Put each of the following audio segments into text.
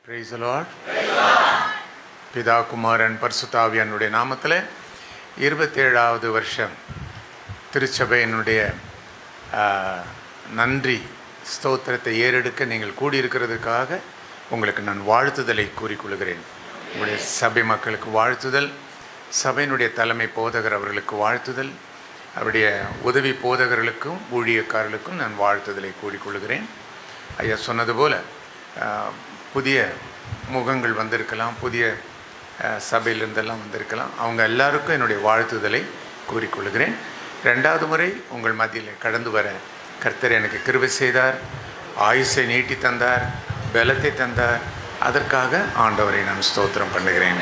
Praise the Lord. பிதா குமாரன் பரிசுத்தாவியனுடைய நாமத்தில் இருபத்தேழாவது வருஷம் திருச்சபையினுடைய ஆ, நன்றி ஸ்தோத்திரத்தை ஏறெடுக்க நீங்கள் கூடியிருக்கிறதுக்காக உங்களுக்கு நான் வாழ்த்துதலை கூறிக்கொள்கிறேன் உங்களுடைய சபை மக்களுக்கு வாழ்த்துதல் சபையினுடைய தலைமை போதகர் அவர்களுக்கு வாழ்த்துதல் அவருடைய உதவி போதகர்களுக்கும் ஊழியக்காரர்களுக்கும் நான் வாழ்த்துதலை கூறிக்கொள்கிறேன் ஐயா சொன்னது போல் ஆஹ், புதிய முகங்கள் வந்திருக்கலாம் புதிய ஆஹ், சபையிலிருந்தெல்லாம் வந்திருக்கலாம் அவங்க எல்லாருக்கும் என்னுடைய வாழ்த்துதலை கூறிக்கொள்கிறேன் ரெண்டாவது முறை உங்கள் மத்தியில் கடந்து வர கர்த்தர் எனக்கு கிருபை செய்தார் ஆயுசை நீட்டி தந்தார் பலத்தை தந்தார் அதற்காக ஆண்டவரை நான் ஸ்தோத்திரம் பண்ணுகிறேன்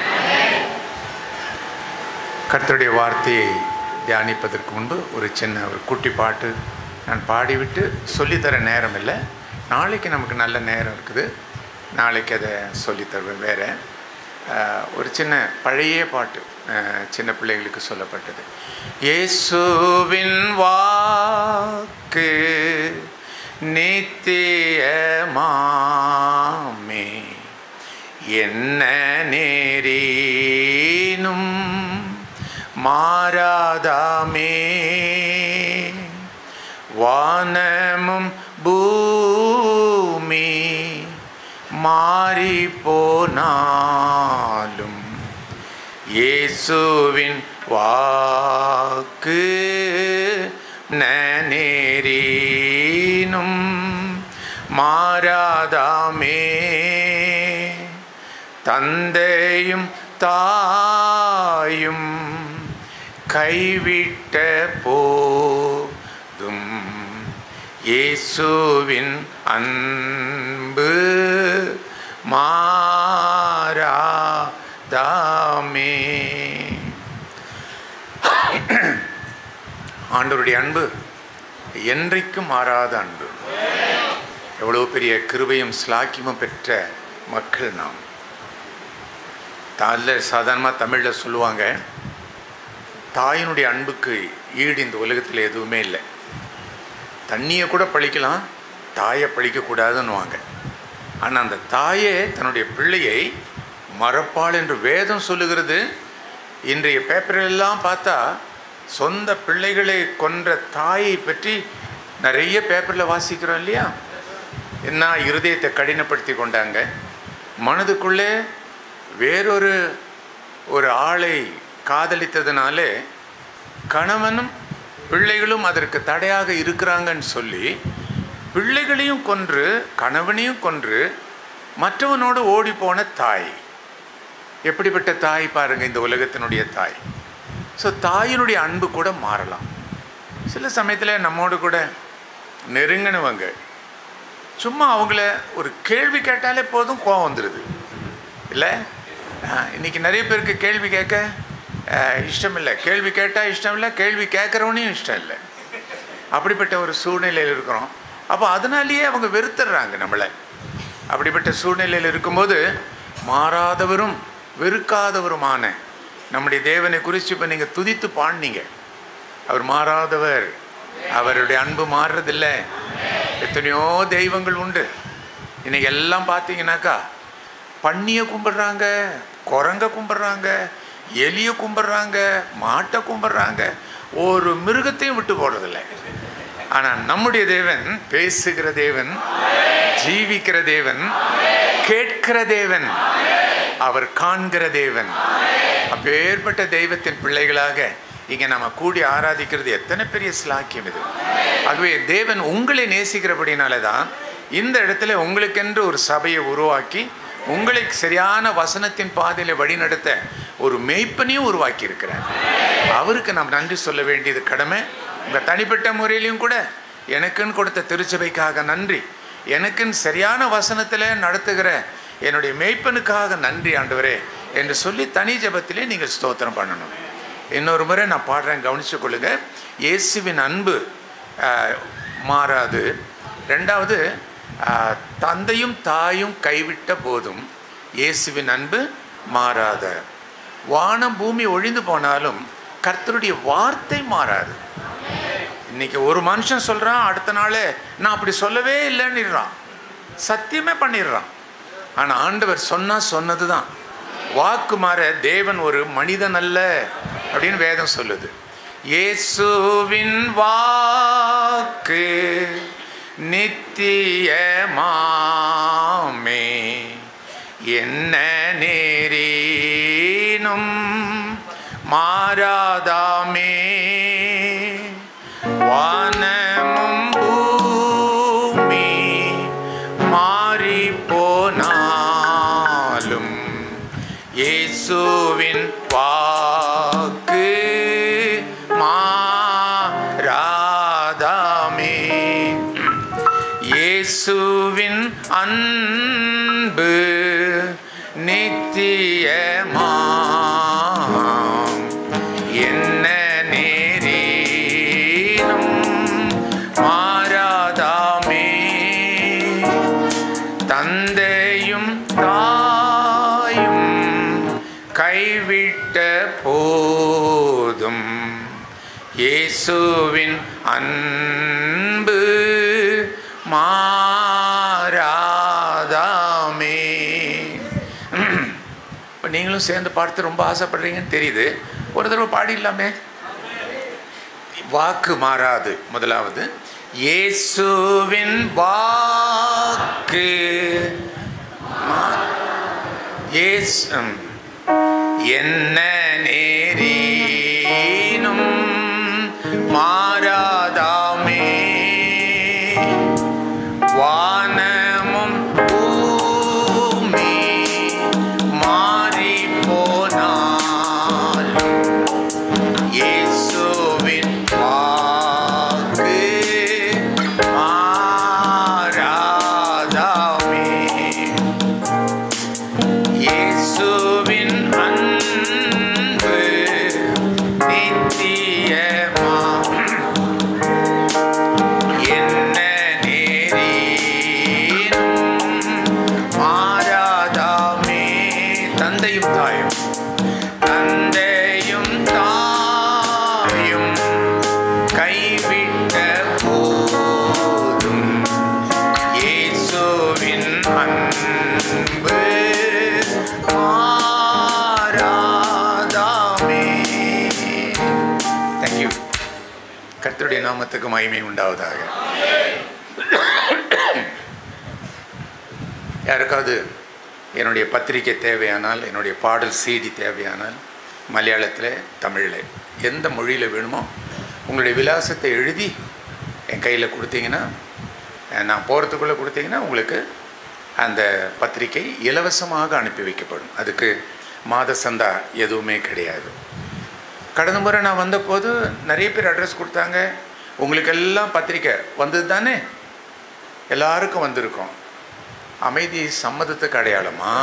கர்த்தருடைய வார்த்தையை தியானிப்பதற்கு முன்பு ஒரு சின்ன ஒரு குட்டி பாட்டு நான் பாடிவிட்டு சொல்லித்தர நேரம் இல்லை நாளைக்கு நமக்கு நல்ல நேரம் இருக்குது நாளைக்கு அதை சொல்லித்தருவேன் வேறு ஒரு சின்ன பழைய பாட்டு அஹ், சின்ன பிள்ளைகளுக்கு சொல்லப்பட்டது இயேசுவின் வாக்கு நித்தியமாமே என்ன நேரீனும் மாறாதாமே வானமும் பூமி மாறி போனாலும் இயேசுவின் வாக்கு நேரீனும் மாறாதாமே தந்தையும் தாயும் கைவிட்ட போதும் இயேசுவின் அன்பு மாறாதாமே ஆண்டவருடைய அன்பு என்றைக்கும் மாறாத அன்பு எவ்வளோ பெரிய கிருபையும் ஸ்லாக்கியமும் பெற்ற மக்கள் நாம் அதில் சாதாரணமாக தமிழில் சொல்லுவாங்க தாயினுடைய அன்புக்கு ஈடு இந்த உலகத்தில் எதுவுமே இல்லை தண்ணியை கூட பழிக்கலாம் தாயை பழிக்கக்கூடாதுன்னுவாங்க ஆனால் அந்த தாயே தன்னுடைய பிள்ளையை மறப்பாள் என்று வேதம் சொல்லுகிறது இன்றைய பேப்பரெல்லாம் பார்த்தா சொந்த பிள்ளைகளை கொன்ற தாயை பற்றி நிறைய பேப்பரில் வாசிக்கிறோம் இல்லையா என்ன இருதயத்தை கடினப்படுத்தி கொண்டாங்க மனதுக்குள்ளே வேறொரு ஒரு ஆளை காதலித்ததுனாலே கணவனும் பிள்ளைகளும் அதற்கு தடையாக இருக்கிறாங்கன்னு சொல்லி பிள்ளைகளையும் கொன்று கணவனையும் கொன்று மற்றவனோடு ஓடி போன தாய் எப்படிப்பட்ட தாய் பாருங்க இந்த உலகத்தினுடைய தாய் ஸோ தாயினுடைய அன்பு கூட மாறலாம் சில சமயத்தில் நம்மோடு கூட நெருங்கினவங்க சும்மா அவங்கள ஒரு கேள்வி கேட்டாலே போதும் கோவம் வந்துடுது இல்லை ஆஹ், இன்னைக்கு நிறைய பேருக்கு கேள்வி கேட்க ஆஹ், இஷ்டம் இல்லை கேள்வி கேட்டால் இஷ்டம் இல்லை கேள்வி கேட்குறவனையும் இஷ்டம் இல்லை அப்படிப்பட்ட ஒரு சூழ்நிலையில் இருக்கிறோம் அப்போ அதனாலேயே அவங்க வெறுத்துடுறாங்க நம்மளை அப்படிப்பட்ட சூழ்நிலையில் இருக்கும்போது மாறாதவரும் வெறுக்காதவருமான நம்முடைய தேவனை குறித்து இப்போ நீங்கள் துதித்து பாடினீங்க அவர் மாறாதவர் அவருடைய அன்பு மாறுறதில்லை எத்தனையோ தெய்வங்கள் உண்டு இன்னைக்கு எல்லாம் பார்த்தீங்கன்னாக்கா பன்னியை கும்பிடுறாங்க குரங்க கும்பிடுறாங்க எலியை கும்பிடுறாங்க மாட்டை கும்பிடுறாங்க ஒரு மிருகத்தையும் விட்டு போடுறதில்லை ஆனால் நம்முடைய தேவன் பேசுகிற தேவன் ஜீவிக்கிற தேவன் கேட்கிற தேவன் அவர் காண்கிற தேவன் அப்பேற்பட்ட தெய்வத்தின் பிள்ளைகளாக இங்கே நம்ம கூடி ஆராதிக்கிறது எத்தனை பெரிய ஸ்லாக்கியம் இது ஆகவே தேவன் உங்களை நேசிக்கிறபடினால தான் இந்த இடத்துல உங்களுக்கென்று ஒரு சபையை உருவாக்கி உங்களை சரியான வசனத்தின் பாதையில் வழிநடத்த ஒரு மெய்ப்பனையும் உருவாக்கி இருக்கிறார் அவருக்கு நாம் நன்றி சொல்ல வேண்டியது கடமை உங்கள் தனிப்பட்ட முறையிலையும் கூட எனக்குன்னு கொடுத்த திருச்சபைக்காக நன்றி எனக்குன்னு சரியான வசனத்தில் நடத்துகிற என்னுடைய மெய்ப்பனுக்காக நன்றி ஆண்டவரே என்று சொல்லி தனி ஜெபத்திலே நீங்கள் ஸ்தோத்திரம் பண்ணணும் இன்னொரு முறை நான் பாடுறேன் கவனிச்சு கொள்ளுங்க இயேசுவின் அன்பு ஆஹ், மாறாது ரெண்டாவது ஆஹ், தந்தையும் தாயும் கைவிட்ட போதும் இயேசுவின் அன்பு மாறாத வானம் பூமி ஒழிந்து போனாலும் கர்த்தருடைய வார்த்தை மாறாது இன்னைக்கு ஒரு மனுஷன் சொல்கிறான் அடுத்த நாள் நான் அப்படி சொல்லவே இல்லைன்னுறான் சத்தியமே பண்ணிடுறான் ஆனால் ஆண்டவர் சொன்னா சொன்னது தான் வாக்கு மாற தேவன் ஒரு மனிதன் அல்ல அப்படின்னு வேதம் சொல்லுது இயேசுவின் வாக்கு நித்தியமாமே என்ன நேரீனும் மாறாதாமே வானமும் பூமி மாறி போனாலும் இயேசுவின் வாக்கு மாறாதாமே இயேசுவின் அன்பு நித்தியமாம் என்ன நேரீனும் மாறாதாமே தந்தையும் தாயும் கைவிட்ட போதும் இயேசுவின் அன்பு மாறாதாமே இப்போ நீங்களும் சேர்ந்து பார்த்து ரொம்ப ஆசைப்படுறீங்கன்னு தெரியுது ஒரு தடவை பாடிடலாமே வாக்கு மாறாது முதலாவது இயேசுவின் வாக்கு மா- இயேசு ம். என்ன நேரீனும் மாறாதாமே வானமும் பூமி மாறி போனாலும் இயேசுவின் வாக்கு மாறாதாமே இயேசுவின் அன்பு நித்தியமா என்ன நேரீனும் மாறாதாமே தந்தையும் தாயும் தந்தையும் தாயும் கைவிட்ட போதும் இயேசுவின் அன்பு மாறாதாமே தேங்க்யூ கர்த்தருடைய நாமத்துக்கு மகிமை உண்டாவதாக யாருக்காவது என்னுடைய பத்திரிக்கை தேவையானால் என்னுடைய பாடல் சிடி தேவையானால் மலையாளத்தில் தமிழில் எந்த மொழியில் வேணுமோ உங்களுடைய விலாசத்தை எழுதி என் கையில் கொடுத்தீங்கன்னா அஹ், நான் போகிறதுக்குள்ளே கொடுத்தீங்கன்னா உங்களுக்கு அந்த பத்திரிக்கை இலவசமாக அனுப்பி வைக்கப்படும் அதுக்கு மாத சந்தா எதுவுமே கிடையாது கடந்த முறை நான் வந்தபோது நிறைய பேர் அட்ரஸ் கொடுத்தாங்க உங்களுக்கு எல்லாம் பத்திரிக்கை வந்தது தானே எல்லாருக்கும் வந்திருக்கோம் அமைதி சம்மதத்துக்கு அடையாளமா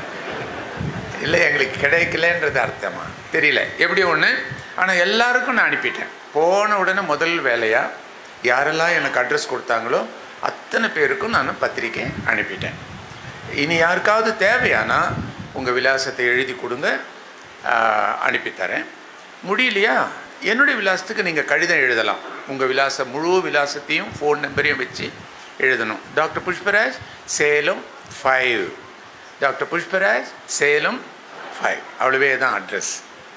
இல்லை எங்களுக்கு கிடைக்கலன்றது அர்த்தமா தெரியல எப்படி ஒன்று ஆனால் எல்லாருக்கும் நான் அனுப்பிட்டேன் போன உடனே முதல் வேலையாக யாரெல்லாம் எனக்கு அட்ரஸ் கொடுத்தாங்களோ அத்தனை பேருக்கும் நான் பத்திரிக்கை அனுப்பிட்டேன் இனி யாருக்காவது தேவையானா உங்கள் விலாசத்தை எழுதி கொடுங்க ஆஹ், அனுப்பித்தரேன் முடியலையா என்னுடைய விலாசத்துக்கு நீங்கள் கடிதம் எழுதலாம் உங்கள் விலாசம் முழு விலாசத்தையும் ஃபோன் நம்பரையும் வச்சு எழுதணும் doctor Pushparaj Salem five doctor Pushparaj Salem five அவ்வளவே தான் அட்ரஸ்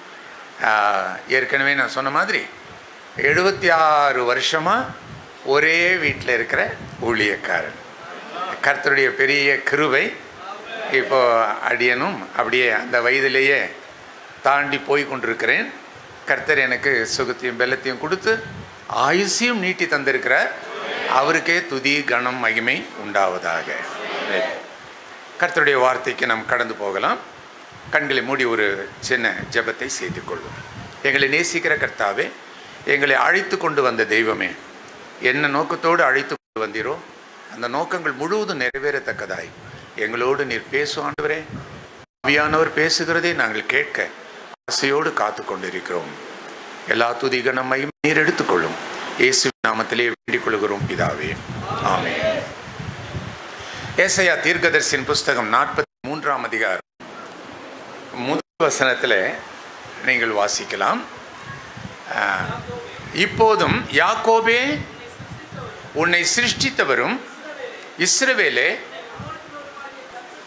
ஏற்கனவே நான் சொன்ன மாதிரி எழுபத்தி ஆறு வருஷமாக ஒரே வீட்டில் இருக்கிற ஊழியக்காரன் கர்த்தருடைய பெரிய கிருவை இப்போ அடியனும் அப்படியே அந்த வயதிலேயே தாண்டி போய் கொண்டிருக்கிறேன் கர்த்தர் எனக்கு சுகத்தையும் பெல்லத்தையும் கொடுத்து ஆயுசையும் நீட்டி தந்திருக்கிறார் அவருக்கே துதி கணம் மகிமை உண்டாவதாக கர்த்தருடைய வார்த்தைக்கு நாம் கடந்து போகலாம் கண்களை மூடி ஒரு சின்ன ஜெபத்தை செய்து கொள்வோம் எங்களை நேசிக்கிற கர்த்தாவே எங்களை அழைத்து கொண்டு வந்த தெய்வமே என்ன நோக்கத்தோடு அழைத்து கொண்டு வந்தீரோ அந்த நோக்கங்கள் முழுவதும் நிறைவேறத்தக்கதாய் எங்களோடு நீர் பேசும் ஆண்டவரே ஆவியானவர் பேசுகிறதை நாங்கள் கேட்க ஆசையோடு காத்து கொண்டிருக்கிறோம் எல்லா துதி கனமையும் நீர் எடுத்துக்கொள்ளும் இயேசு நாமத்திலே வேண்டிக் கொள்கிறோம் பிதாவே ஆமென் ஏசையா தீர்க்கதர்சியின் புஸ்தகம் நாற்பத்தி மூன்றாம் அதிகாரம் முதல் வசனத்தில் நீங்கள் வாசிக்கலாம் ஆஹ், இப்போதும் யாக்கோபே உன்னை சிருஷ்டித்தவரும் இஸ்ரவேலே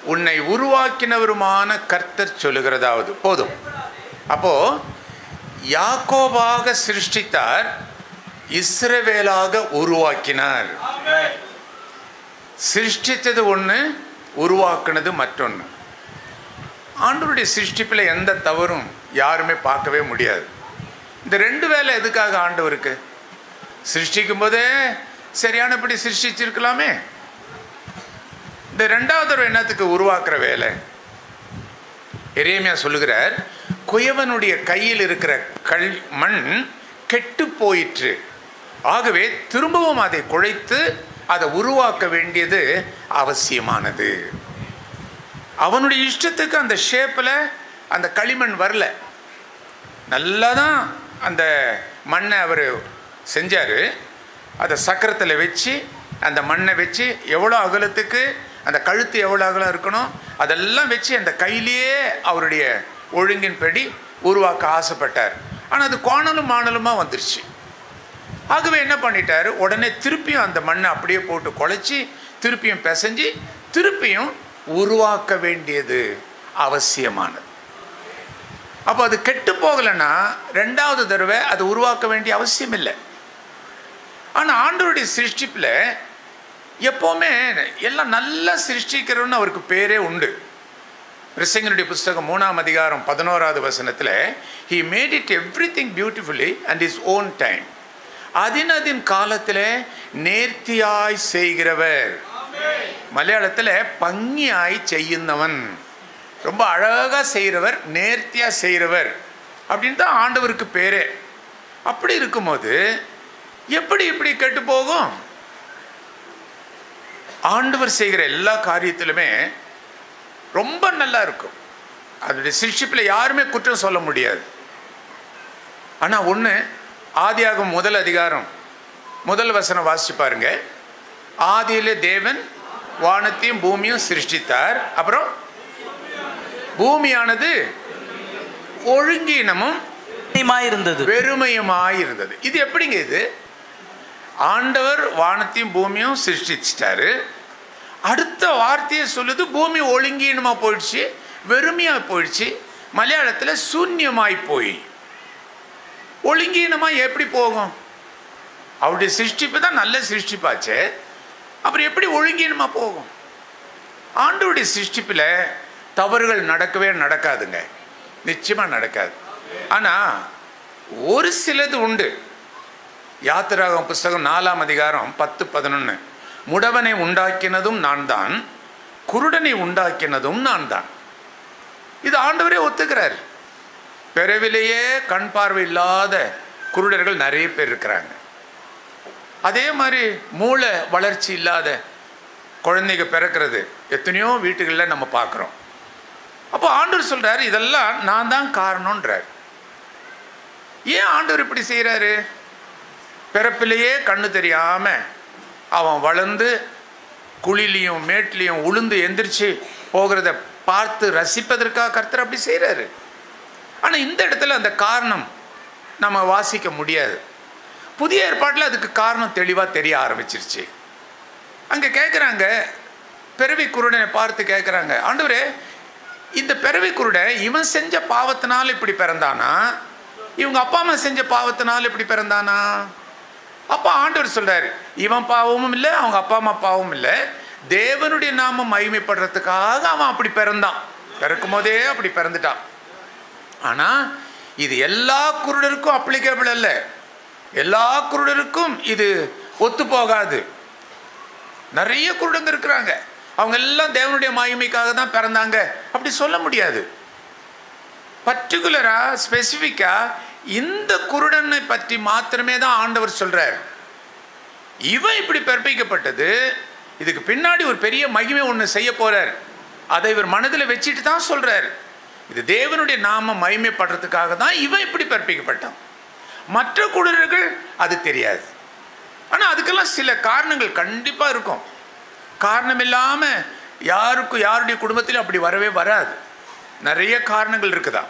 உன்னை உருவாக்கினவருமான கர்த்தர் சொல்லுகிறதாவது போதும் அப்போ யாக்கோபாக சிருஷ்டித்தார் இஸ்ரவேலாக உருவாக்கினார் சிருஷ்டித்தது ஒன்று உருவாக்குனது மற்றொன்று ஆண்டவருடைய சிருஷ்டிப்பில் எந்த தவறும் யாருமே பார்க்கவே முடியாது இந்த ரெண்டு வேலை எதுக்காக ஆண்டவருக்கு சிருஷ்டிக்கும் போதே சரியானபடி சிருஷ்டிச்சிருக்கலாமே இந்த ரெண்டாவது தடவை என்னத்துக்கு உருவாக்குற வேலை எரேமியா சொல்லுகிறார் குயவனுடைய கையில் இருக்கிற கல் மண் கெட்டு போயிற்று ஆகவே திரும்பவும் அதை குழைத்து அதை உருவாக்க வேண்டியது அவசியமானது அவனுடைய இஷ்டத்துக்கு அந்த ஷேப்பில் அந்த களிமண் வரல நல்லா தான் அந்த மண்ணை அவர் செஞ்சார் அதை சக்கரத்தில் வச்சு அந்த மண்ணை வச்சு எவ்வளோ அகலத்துக்கு அந்த கழுத்து எவ்வளோ அகலம் இருக்கணும் அதெல்லாம் வச்சு அந்த கையிலேயே அவருடைய ஒழுங்கின்படி உருவாக்க ஆசைப்பட்டார் ஆனால் அது கோணலும் மாணலுமாக வந்துருச்சு ஆகவே என்ன பண்ணிட்டார் உடனே திருப்பியும் அந்த மண்ணை அப்படியே போட்டு குழைச்சி திருப்பியும் பிசைஞ்சு திருப்பியும் உருவாக்க வேண்டியது அவசியமானது அப்போ அது கெட்டு போகலைன்னா ரெண்டாவது தடவை அது உருவாக்க வேண்டிய அவசியம் இல்லை ஆனால் ஆண்டவருடைய சிருஷ்டிப்பில் எப்போவுமே எல்லாம் நல்லா சிருஷ்டிக்கிறோன்னு அவருக்கு பேரே உண்டு பிரசங்கனுடைய புஸ்தகம் மூணாம் அதிகாரம் பதினோராவது வசனத்தில் he made it everything beautifully and is own time அதின் அதின் காலத்தில் நேர்த்தியாய் செய்கிறவர் மலையாளத்தில் பங்கியாய் செய்யுந்தவன் ரொம்ப அழகாக செய்கிறவர் நேர்த்தியாக செய்கிறவர் அப்படின்னு தான் ஆண்டவருக்கு பேரே அப்படி இருக்கும்போது எப்படி இப்படி கெட்டு போகும் ஆண்டவர் செய்கிற எல்லா காரியத்திலுமே ரொம்ப நல்லா இருக்கும் அதனுடைய சிருஷ்டிப்பில் யாருமே குற்றம் சொல்ல முடியாது ஆனால் ஒன்று ஆதியாகும் முதல் அதிகாரம் முதல் வசனம் வாசிச்சு பாருங்க ஆதியிலே தேவன் வானத்தையும் பூமியும் சிருஷ்டித்தார் அப்புறம் பூமியானது ஒழுங்கீனமும் இருந்தது வெறுமையுமாய் இருந்தது இது எப்படிங்க இது ஆண்டவர் வானத்தையும் பூமியும் சிருஷ்டிச்சிட்டாரு அடுத்த வார்த்தையை சொல்லுது பூமி ஒழுங்கீனமாக போயிடுச்சு வெறுமையாக போயிடுச்சு மலையாளத்தில் சூன்யமாய் போய் ஒழுங்கீனமாக எப்படி போகும் அவருடைய சிருஷ்டிப்பு தான் நல்ல சிருஷ்டிப்பாச்சே அப்புறம் எப்படி ஒழுங்கீனமாக போகும் ஆண்டவருடைய சிருஷ்டிப்பில் தவறுகள் நடக்கவே நடக்காதுங்க நிச்சயமாக நடக்காது ஆனால் ஒரு சிலது உண்டு யாத்திராகம் புஸ்தகம் நாலாம் அதிகாரம் பத்து பதினொன்று முடவனை உண்டாக்கினதும் நான் தான் குருடனை உண்டாக்கினதும் நான் தான் இது ஆண்டவரே ஒத்துக்கிறார் பிறவிலேயே கண் பார்வை இல்லாத குருடர்கள் நிறைய பேர் இருக்கிறாங்க அதே மாதிரி மூளை வளர்ச்சி இல்லாத குழந்தைங்க பிறக்கிறது எத்தனையோ வீட்டுகளில் நம்ம பார்க்குறோம் அப்போ ஆண்டவர் சொல்கிறார் இதெல்லாம் நான் தான் காரணன்றார் ஏன் ஆண்டவர் இப்படி செய்கிறாரு பிறப்பிலேயே கண்ணு தெரியாமல் அவன் வளர்ந்து குழிலையும் மேட்லேயும் உளுந்து எந்திரிச்சு போகிறத பார்த்து ரசிப்பதற்காக கர்த்தர் அப்படி செய்கிறாரு ஆனால் இந்த இடத்துல அந்த காரணம் நம்ம வாசிக்க முடியாது புதிய ஏற்பாட்டில் அதுக்கு காரணம் தெளிவாக தெரிய ஆரம்பிச்சிருச்சு அங்கே கேட்குறாங்க பிறவி குருடனை பார்த்து கேட்குறாங்க ஆண்டவரே இந்த பிறவி குருடன் இவன் செஞ்ச பாவத்தினால் இப்படி பிறந்தானா இவங்க அப்பா அம்மா செஞ்ச பாவத்தினால் இப்படி பிறந்தானா அப்போ ஆண்டவர் சொல்றாரு இவன் பாவமும் இல்லை அவங்க அப்பா அம்மா பாவமும் இல்லை தேவனுடைய நாமம் மகிமைப்படுறதுக்காக அவன் அப்படி பிறந்தான் பிறக்கும் போதே அப்படி பிறந்துட்டான் ஆனால் இது எல்லா குருடருக்கும் அப்ளிகபிள் அல்ல எல்லா குருடருக்கும் இது ஒத்து போகாது நிறைய குருடங்க இருக்கிறாங்க அவங்க எல்லாம் தேவனுடைய மகிமைக்காக தான் பிறந்தாங்க அப்படி சொல்ல முடியாது பர்டிகுலராக ஸ்பெசிஃபிக்காக இந்த குருடனை பற்றி மாத்திரமே தான் ஆண்டவர் சொல்கிறார் இவன் இப்படி பிறப்பிக்கப்பட்டது இதுக்கு பின்னாடி ஒரு பெரிய மகிமை ஒன்று செய்ய போகிறார் அதை இவர் மனதில் வச்சுட்டு தான் சொல்கிறார் இது தேவனுடைய நாம மகிமைப்படுறதுக்காக தான் இவன் இப்படி பிறப்பிக்கப்பட்டான் மற்ற குருடர்கள் அது தெரியாது ஆனால் அதுக்கெல்லாம் சில காரணங்கள் கண்டிப்பாக இருக்கும் காரணம் இல்லாமல் யாருக்கும் யாருடைய குடும்பத்திலும் அப்படி வரவே வராது நிறைய காரணங்கள் இருக்குதா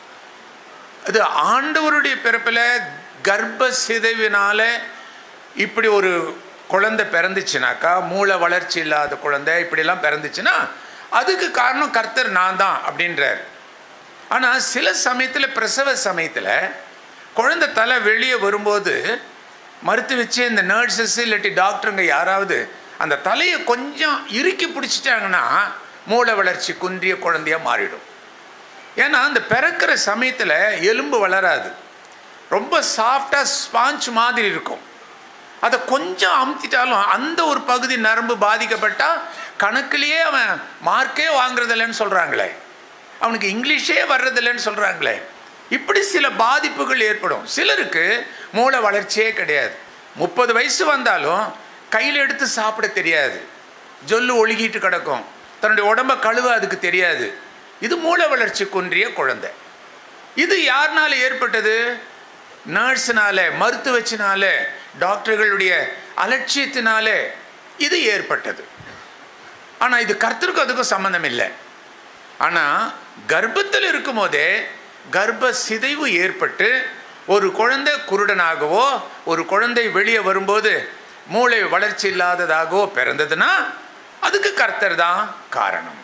அது ஆண்டவருடைய பிறப்பில் கர்ப்ப சிதைவினால இப்படி ஒரு குழந்தை பிறந்துச்சுனாக்கா மூளை வளர்ச்சி இல்லாத குழந்தை இப்படிலாம் பிறந்துச்சுன்னா அதுக்கு காரணம் கர்த்தர் நான் தான் அப்படின்றார் ஆனால் சில சமயத்தில் பிரசவ சமயத்தில் குழந்தை தலை வெளியே வரும்போது மறுத்து வச்சு இந்த நர்சஸ் இல்லாட்டி டாக்டருங்க யாராவது அந்த தலையை கொஞ்சம் இறுக்கி பிடிச்சிட்டாங்கன்னா மூளை வளர்ச்சி குன்றிய குழந்தையாக மாறிடும் ஏன்னா அந்த பிறக்கிற சமயத்தில் எலும்பு வளராது ரொம்ப சாஃப்டாக ஸ்பாஞ்ச் மாதிரி இருக்கும் அதை கொஞ்சம் அமுத்திட்டாலும் அந்த ஒரு பகுதி நரம்பு பாதிக்கப்பட்டால் கணக்குலேயே அவன் மார்க்கே வாங்குறதில்லைன்னு சொல்கிறாங்களே அவனுக்கு இங்கிலீஷே வர்றதில்லைன்னு சொல்கிறாங்களே இப்படி சில பாதிப்புகள் ஏற்படும் சிலருக்கு மூளை வளர்ச்சியே கிடையாது முப்பது வயசு வந்தாலும் கையில் எடுத்து சாப்பிட தெரியாது ஜொல்லு ஒழுகிட்டு கிடக்கும் தன்னுடைய உடம்ப கழுவ அதுக்கு தெரியாது இது மூளை வளர்ச்சி குன்றிய குழந்தை இது யாருனால ஏற்பட்டது நர்ஸ்னால மருத்துவச்சினால டாக்டர்களுடைய அலட்சியத்தினால இது ஏற்பட்டது ஆனால் இது கர்த்தருக்கும் அதுக்கும் சம்மந்தம் இல்லை ஆனால் கர்ப்பத்தில் இருக்கும் போதே கர்ப்ப சிதைவு ஏற்பட்டு ஒரு குழந்தை குருடனாகவோ ஒரு குழந்தை வெளியே வரும்போது மூளை வளர்ச்சி இல்லாததாகவோ பிறந்ததுன்னா அதுக்கு கர்த்தர் தான் காரணம்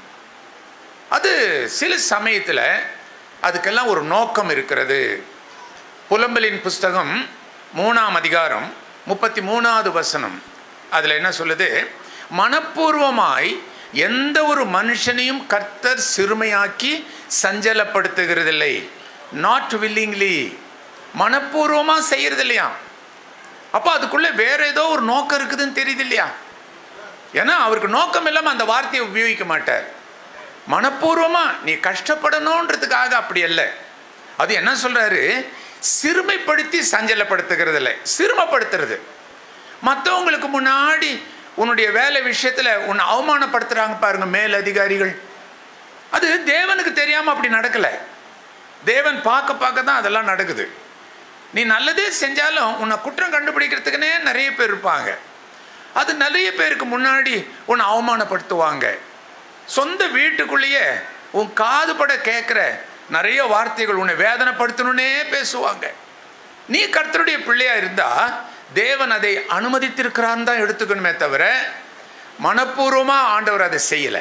அது சில சமயத்தில் அதுக்கெல்லாம் ஒரு நோக்கம் இருக்கிறது புலம்பலின் புஸ்தகம் மூணாம் அதிகாரம் முப்பத்தி மூணாவது வசனம் அதில் என்ன சொல்லுது மனப்பூர்வமாய் எந்த ஒரு மனுஷனையும் கர்த்தர் சிறுமையாக்கி சஞ்சலப்படுத்துகிறதில்லை நாட் வில்லிங்லி மனப்பூர்வமாக செய்கிறது இல்லையா அப்போ அதுக்குள்ளே வேற ஏதோ ஒரு நோக்கம் இருக்குதுன்னு தெரியுது இல்லையா ஏன்னா அவருக்கு நோக்கம் இல்லாமல் அந்த வார்த்தையை உபயோகிக்க மாட்டார் மனப்பூர்வமாக நீ கஷ்டப்படணுன்றதுக்காக அப்படி அல்ல அது என்ன சொல்கிறாரு சிறுமைப்படுத்தி சஞ்சலப்படுத்துகிறது இல்லை சிறுமப்படுத்துறது மற்றவங்களுக்கு முன்னாடி உன்னுடைய வேலை விஷயத்தில் உன்னை அவமானப்படுத்துகிறாங்க பாருங்க மேல் அதிகாரிகள் அது தேவனுக்கு தெரியாமல் அப்படி நடக்கலை தேவன் பார்க்க பார்க்க தான் அதெல்லாம் நடக்குது நீ நல்லதே செஞ்சாலும் உன்னை குற்றம் கண்டுபிடிக்கிறதுக்குனே நிறைய பேர் இருப்பாங்க அது நிறைய பேருக்கு முன்னாடி உன்னை அவமானப்படுத்துவாங்க சொந்த வீட்டுக்குள்ளேயே உன் காது பட கேட்குற நிறைய வார்த்தைகள் உன்னை வேதனைப்படுத்தணுன்னே பேசுவாங்க நீ கர்த்தருடைய பிள்ளையா இருந்தா தேவன் அதை அனுமதித்திருக்கிறான்னு தான் எடுத்துக்கணுமே தவிர மனப்பூர்வமாக ஆண்டவர் அதை செய்யலை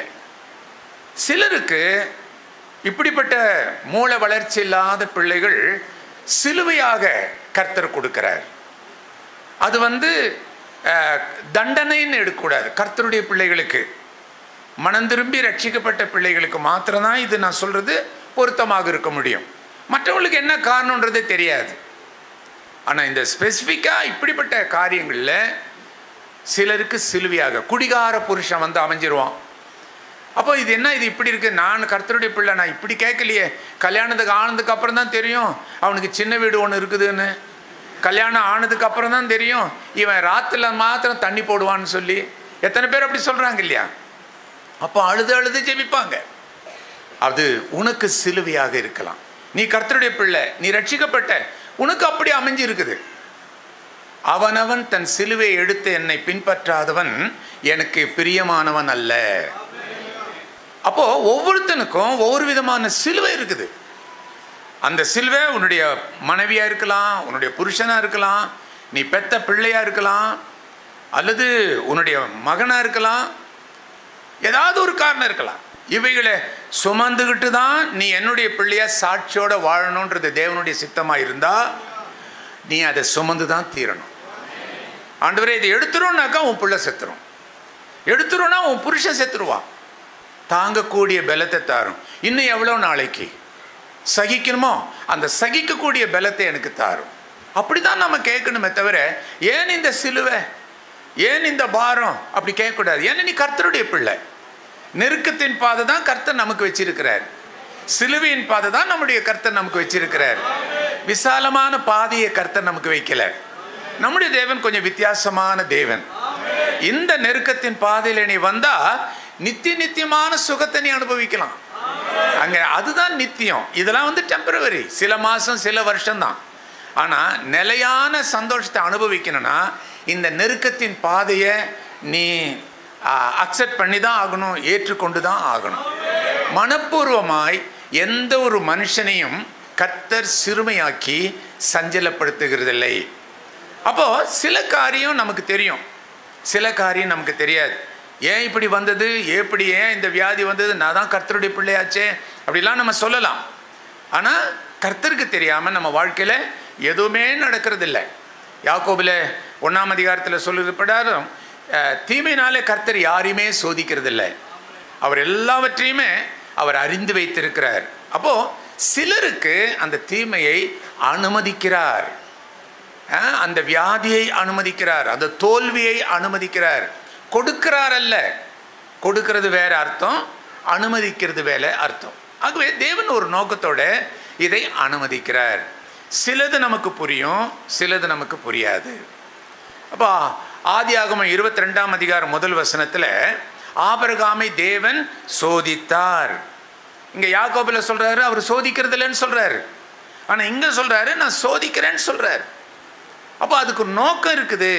சிலருக்கு இப்படிப்பட்ட மூளை வளர்ச்சி இல்லாத பிள்ளைகள் சிலுவையாக கர்த்தர் கொடுக்கிறார் அது வந்து அஹ், தண்டனைன்னு எடுக்கக்கூடாது கர்த்தருடைய பிள்ளைகளுக்கு மனம் திரும்பி ரட்சிக்கப்பட்ட பிள்ளைகளுக்கு மாத்திரம்தான் இது நான் சொல்கிறது பொருத்தமாக இருக்க முடியும் மற்றவங்களுக்கு என்ன காரணன்றதே தெரியாது ஆனால் இந்த ஸ்பெசிஃபிக்காக இப்படிப்பட்ட காரியங்களில் சிலருக்கு சிலுவையாக குடிகார புருஷன் வந்து அமைஞ்சிருவான் அப்போ இது என்ன இது இப்படி இருக்கு நான் கர்த்தருடைய பிள்ளை நான் இப்படி கேட்கலையே கல்யாணத்துக்கு ஆனதுக்கு அப்புறம் தான் தெரியும் அவனுக்கு சின்ன வீடு ஒன்று இருக்குதுன்னு கல்யாணம் ஆனதுக்கு அப்புறம் தான் தெரியும் இவன் ராத்துல மாத்திரம் தண்ணி போடுவான்னு சொல்லி எத்தனை பேர் அப்படி சொல்கிறாங்க இல்லையா அப்போ அழுது அழுது ஜெபிப்பாங்க அது உனக்கு சிலுவையாக இருக்கலாம் நீ கர்த்தருடைய பிள்ளை நீ ரட்சிக்கப்பட்ட உனக்கு அப்படி அமைஞ்சு இருக்குது அவனவன் தன் சிலுவை எடுத்து என்னை பின்பற்றாதவன் எனக்கு பிரியமானவன் அல்ல அப்போ ஒவ்வொருத்தனுக்கும் ஒவ்வொரு விதமான சிலுவை இருக்குது அந்த சிலுவை உன்னுடைய மனைவியா இருக்கலாம் உன்னுடைய புருஷனா இருக்கலாம் நீ பெத்த பிள்ளையா இருக்கலாம் அல்லது உன்னுடைய மகனா இருக்கலாம் ஏதாவது ஒரு காரணம் இருக்கலாம் இவைகளை சுமந்துக்கிட்டு தான் நீ என்னுடைய பிள்ளையா சாட்சியோட வாழணுன்றது தேவனுடைய சித்தமா இருந்தா நீ அதை சுமந்து தான் தீரணும் ஆண்டவரே இதை எடுத்துரும்னாக்கா உன் பிள்ளை செத்துரும் எடுத்துரும்னா உன் புருஷன் செத்துருவான் தாங்கக்கூடிய பலத்தை தாரும் இன்னும் எவ்வளோ நாளைக்கு சகிக்கணுமோ அந்த சகிக்கக்கூடிய பலத்தை எனக்கு தாரும் அப்படி தான் நம்ம கேட்கணுமே தவிர ஏன் இந்த சிலுவை ஏன் இந்த பாரம் அப்படி கேட்கக்கூடாது ஏன்னா நீ கர்த்தருடைய பிள்ளை நெருக்கத்தின் பாதை தான் கர்த்தர் நமக்கு வச்சிருக்கிறார் சிலுவையின் பாதை தான் நம்முடைய கர்த்தர் நமக்கு வச்சிருக்கிறார் விசாலமான பாதையை கர்த்தர் நமக்கு வைக்கல நம்முடைய தேவன் கொஞ்சம் வித்தியாசமான தேவன் இந்த நெருக்கத்தின் பாதையில நீ வந்தா நித்திய நித்தியமான சுகத்தை நீ அனுபவிக்கலாம் அங்க அதுதான் நித்தியம் இதெல்லாம் வந்து டெம்பரவரி சில மாசம் சில வருஷம் தான் ஆனா நிலையான சந்தோஷத்தை அனுபவிக்கணும்னா இந்த நெருக்கத்தின் பாதையை நீ அக்செப்ட் பண்ணி தான் ஆகணும் ஏற்றுக்கொண்டு தான் ஆகணும் மனப்பூர்வமாய் எந்த ஒரு மனுஷனையும் கர்த்தர் சிறுமையாக்கி சஞ்சலப்படுத்துகிறதில்லை அப்போ சில காரியம் நமக்கு தெரியும் சில காரியம் நமக்கு தெரியாது ஏன் இப்படி வந்தது எப்படி ஏன் இந்த வியாதி வந்தது நான் தான் கர்த்தருடைய பிள்ளையாச்சே அப்படிலாம் நம்ம சொல்லலாம் ஆனால் கர்த்தருக்கு தெரியாமல் நம்ம வாழ்க்கையில் எதுவுமே நடக்கிறதில்ல யாக்கோபில் ஒன்றாம் அதிகாரத்தில் சொல்லுறப்படாரும் தீமையினாலே கர்த்தர் யாரையுமே சோதிக்கிறதில்ல அவர் எல்லாவற்றையுமே அவர் அறிந்து வைத்திருக்கிறார் அப்போது சிலருக்கு அந்த தீமையை அனுமதிக்கிறார் அஹ், அந்த வியாதியை அனுமதிக்கிறார் அந்த தோல்வியை அனுமதிக்கிறார் கொடுக்கிறார் அல்ல கொடுக்கிறது வேற அர்த்தம் அனுமதிக்கிறது வேற அர்த்தம் ஆகவே தேவன் ஒரு நோக்கத்தோட இதை அனுமதிக்கிறார் சிலது நமக்கு புரியும் சிலது நமக்கு புரியாது அப்போ ஆதி ஆகமம் இருபத்தி ரெண்டாம் அதிகாரம் முதல் வசனத்தில் ஆபரகாமை தேவன் சோதித்தார் இங்கே யாக்கோபில் சொல்றாரு அவர் சோதிக்கிறது இல்லைன்னு சொல்றாரு ஆனால் இங்கே சொல்றாரு நான் சோதிக்கிறேன்னு சொல்றாரு அப்போ அதுக்கு ஒரு நோக்கம் இருக்குது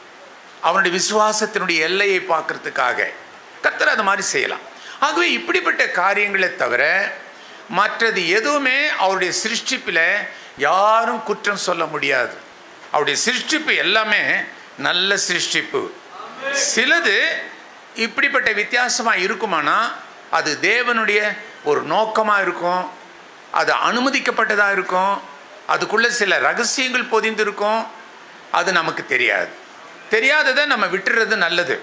அவனுடைய விசுவாசத்தினுடைய எல்லையை பார்க்கறதுக்காக கர்த்தர் அது மாதிரி செய்யலாம் ஆகவே இப்படிப்பட்ட காரியங்களை தவிர மற்றது எதுவுமே அவருடைய சிருஷ்டிப்பில் யாரும் குற்றம் சொல்ல முடியாது அவருடைய சிருஷ்டிப்பு எல்லாமே நல்ல சிருஷ்டிப்பு சிலது இப்படிப்பட்ட வித்தியாசமாக இருக்குமானா அது தேவனுடைய ஒரு நோக்கமாக இருக்கும் அது அனுமதிக்கப்பட்டதாக இருக்கும் அதுக்குள்ளே சில ரகசியங்கள் பொதிந்திருக்கும் அது நமக்கு தெரியாது தெரியாததை நம்ம விட்டுறது நல்லது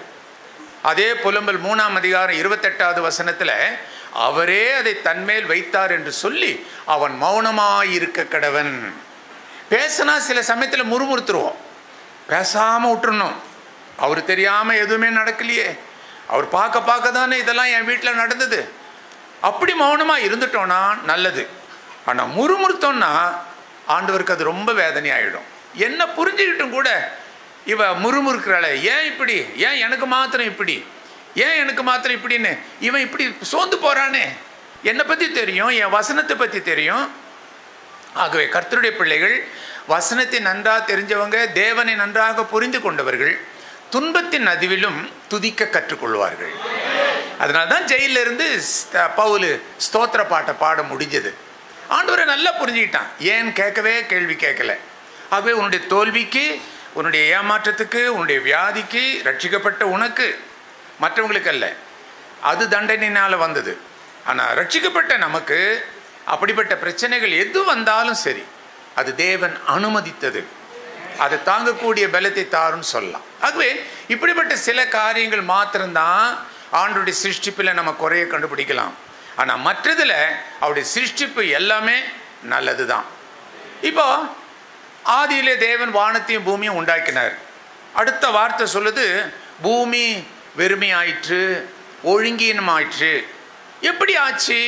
அதே புலம்பல் மூணாம் அதிகாரம் இருபத்தெட்டாவது வசனத்தில் அவரே அதை தன்மேல் வைத்தார் என்று சொல்லி அவன் மௌனமாயிருக்க கடவன் பேசினா சில சமயத்தில் முறுமுறுத்துருவோம் பேசாமல் விட்டுறணும் அவர் தெரியாமல் எதுவுமே நடக்கலையே அவர் பார்க்க பார்க்க தானே இதெல்லாம் என் வீட்டில் நடந்தது அப்படி மௌனமாக இருந்துட்டோன்னா நல்லது ஆனால் முறுமுறுத்தோன்னா ஆண்டவருக்கு அது ரொம்ப வேதனை ஆகிடும் என்ன புரிஞ்சுக்கிட்டும் கூட இவ முறுமுறுக்கிறாளே ஏன் இப்படி ஏன் எனக்கு மாத்திரம் இப்படி ஏன் எனக்கு மாத்திரம் இப்படின்னு இவன் இப்படி சோர்ந்து போகிறானே என்னை பற்றி தெரியும் என் வசனத்தை பற்றி தெரியும் ஆகவே கர்த்தருடைய பிள்ளைகள் வசனத்தை நன்றாக தெரிஞ்சவங்க தேவனை நன்றாக புரிந்து கொண்டவர்கள் துன்பத்தின் நடுவிலும் துதிக்க கற்றுக்கொள்வார்கள் அதனால தான் ஜெயிலில் இருந்து ஸ்த- பவுலு ஸ்தோத்திர பாட்டை பாட முடிஞ்சது ஆண்டவரை நல்லா புரிஞ்சுக்கிட்டான் ஏன் கேட்கவே கேள்வி கேட்கல ஆகவே உன்னுடைய தோல்விக்கு உன்னுடைய ஏமாற்றத்துக்கு உன்னுடைய வியாதிக்கு ரட்சிக்கப்பட்ட உனக்கு மற்றவங்களுக்கு அல்ல அது தண்டனையினால் வந்தது ஆனால் ரட்சிக்கப்பட்ட நமக்கு அப்படிப்பட்ட பிரச்சனைகள் எது வந்தாலும் சரி அது தேவன் அனுமதித்தது அதை தாங்கக்கூடிய பலத்தை தாருன்னு சொல்லலாம் ஆகவே இப்படிப்பட்ட சில காரியங்கள் மாத்திரம்தான் ஆண்டுடைய சிருஷ்டிப்பில் நம்ம குறைய கண்டுபிடிக்கலாம் ஆனால் மற்றதில் அவருடைய சிருஷ்டிப்பு எல்லாமே நல்லது தான் இப்போ ஆதியிலே தேவன் வானத்தையும் பூமியும் உண்டாக்கினார் அடுத்த வார்த்தை சொல்லுது பூமி வெறுமையாயிற்று ஒழுங்கீனமாயிற்று எப்படி ஆச்சு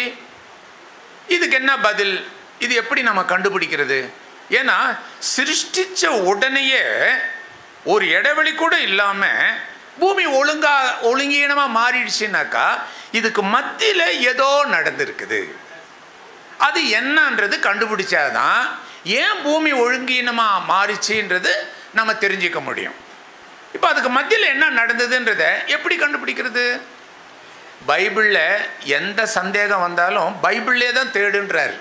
இதுக்கு என்ன பதில் இது எப்படி நம்ம கண்டுபிடிக்கிறது ஏன்னா சிருஷ்டிச்ச உடனேயே ஒரு இடைவெளி கூட இல்லாமல் பூமி ஒழுங்கா ஒழுங்கீனமாக மாறிடுச்சுனாக்கா இதுக்கு மத்தியில் ஏதோ நடந்திருக்குது அது என்னன்றது கண்டுபிடிச்சாதான் ஏன் பூமி ஒழுங்கீனமாக மாறிச்சுன்றது நம்ம தெரிஞ்சுக்க முடியும் இப்போ அதுக்கு மத்தியில் என்ன நடந்ததுன்றத எப்படி கண்டுபிடிக்கிறது பைபிளில் எந்த சந்தேகம் வந்தாலும் பைபிள்லே தான் தேடுன்றார்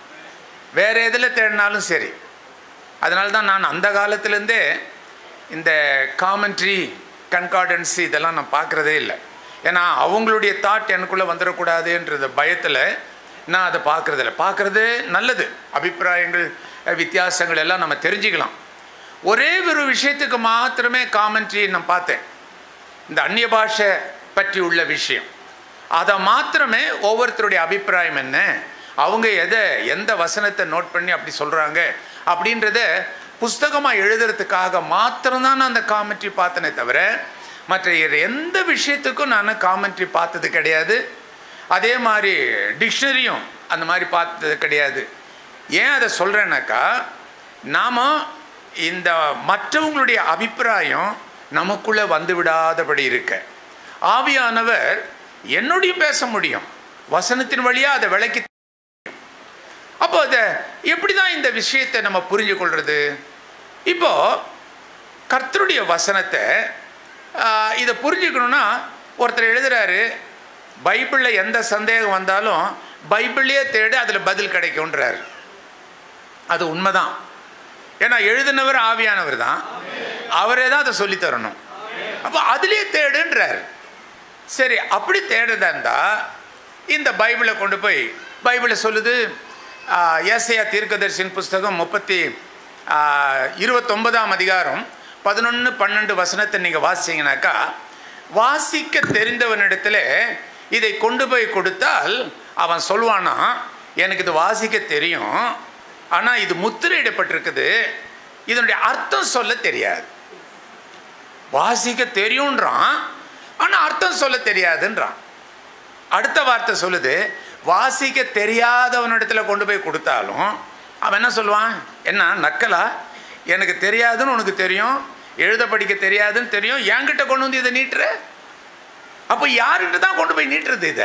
வேற எதில் தேடினாலும் சரி அதனால தான் நான் அந்த காலத்துலேருந்தே இந்த காமெண்ட்ரி கன்கார்டன்சி இதெல்லாம் நான் பார்க்குறதே இல்லை ஏன்னா அவங்களுடைய தாட் எனக்குள்ளே வந்துடக்கூடாதுன்றது பயத்தில் நான் அதை பார்க்குறதில்ல பார்க்குறது நல்லது அபிப்பிராயங்கள் அஹ், வித்தியாசங்கள் எல்லாம் நம்ம தெரிஞ்சுக்கலாம் ஒரே ஒரு விஷயத்துக்கு மாத்திரமே காமெண்ட்ரி நான் பார்த்தேன் இந்த அந்நிய பாஷை பற்றி உள்ள விஷயம் அதை மாத்திரமே ஒவ்வொருத்தருடைய அபிப்பிராயம் என்ன அவங்க எதை எந்த வசனத்தை நோட் பண்ணி அப்படி சொல்கிறாங்க அப்படின்றத புஸ்தகமாக எழுதுறதுக்காக மாத்திரம்தான் நான் அந்த காமெண்ட்ரி பார்த்தனே தவிர மற்ற வேறு எந்த விஷயத்துக்கும் நான் காமெண்ட்ரி பார்த்தது கிடையாது அதே மாதிரி டிக்ஷனரியும் அந்த மாதிரி பார்த்தது கிடையாது ஏன் அதை சொல்கிறேன்னாக்கா நாம் இந்த மற்றவங்களுடைய அபிப்பிராயம் நமக்குள்ளே வந்து விடாதபடி இருக்க ஆவியானவர் என்னோடையும் பேச முடியும் வசனத்தின் வழியாக அதை விளக்கி அப்போ அதை எப்படி தான் இந்த விஷயத்தை நம்ம புரிஞ்சு கொள்வது இப்போ கர்த்தருடைய வசனத்தை ஆஹ், இதை புரிஞ்சுக்கணுன்னா ஒருத்தர் எழுதுறாரு பைபிளில் எந்த சந்தேகம் வந்தாலும் பைபிள்லேயே தேடு அதில் பதில் கிடைக்கும்ன்றார் அது உண்மைதான் ஏன்னா எழுதினவர் ஆவியானவர் தான் அவரே தான் அதை சொல்லித் தரணும் அப்போ அதுலேயே தேடுன்றார் சரி அப்படி தேடுறதா இருந்தால் இந்த பைபிளை கொண்டு போய் பைபிளை சொல்லுது ஏசையா தீர்க்கதரிசின் புஸ்தகம் முப்பத்தி இருபத்தொன்பதாம் அதிகாரம் பதினொன்று பன்னெண்டு வசனத்தை நீங்கள் வாசிச்சிங்கனாக்கா வாசிக்க தெரிந்தவனிடத்தில் இதை கொண்டு போய் கொடுத்தால் அவன் சொல்வானா எனக்கு இது வாசிக்க தெரியும் ஆனால் இது முத்திரையிடப்பட்டிருக்குது இதனுடைய அர்த்தம் சொல்ல தெரியாது வாசிக்க தெரியுன்றான் ஆனால் அர்த்தம் சொல்ல தெரியாதுன்றான் அடுத்த வார்த்தை சொல்லுது வாசிக்க தெரியாதவனிடத்துல கொண்டு போய் கொடுத்தாலும் அவன் என்ன சொல்லுவான் என்ன நக்கலா எனக்கு தெரியாதுன்னு உனக்கு தெரியும் எழுத படிக்க தெரியாதுன்னு தெரியும் என்கிட்ட கொண்டு வந்து இதை நீட்டுற அப்போ யாருக்கிட்ட தான் கொண்டு போய் நீட்டுறது இதை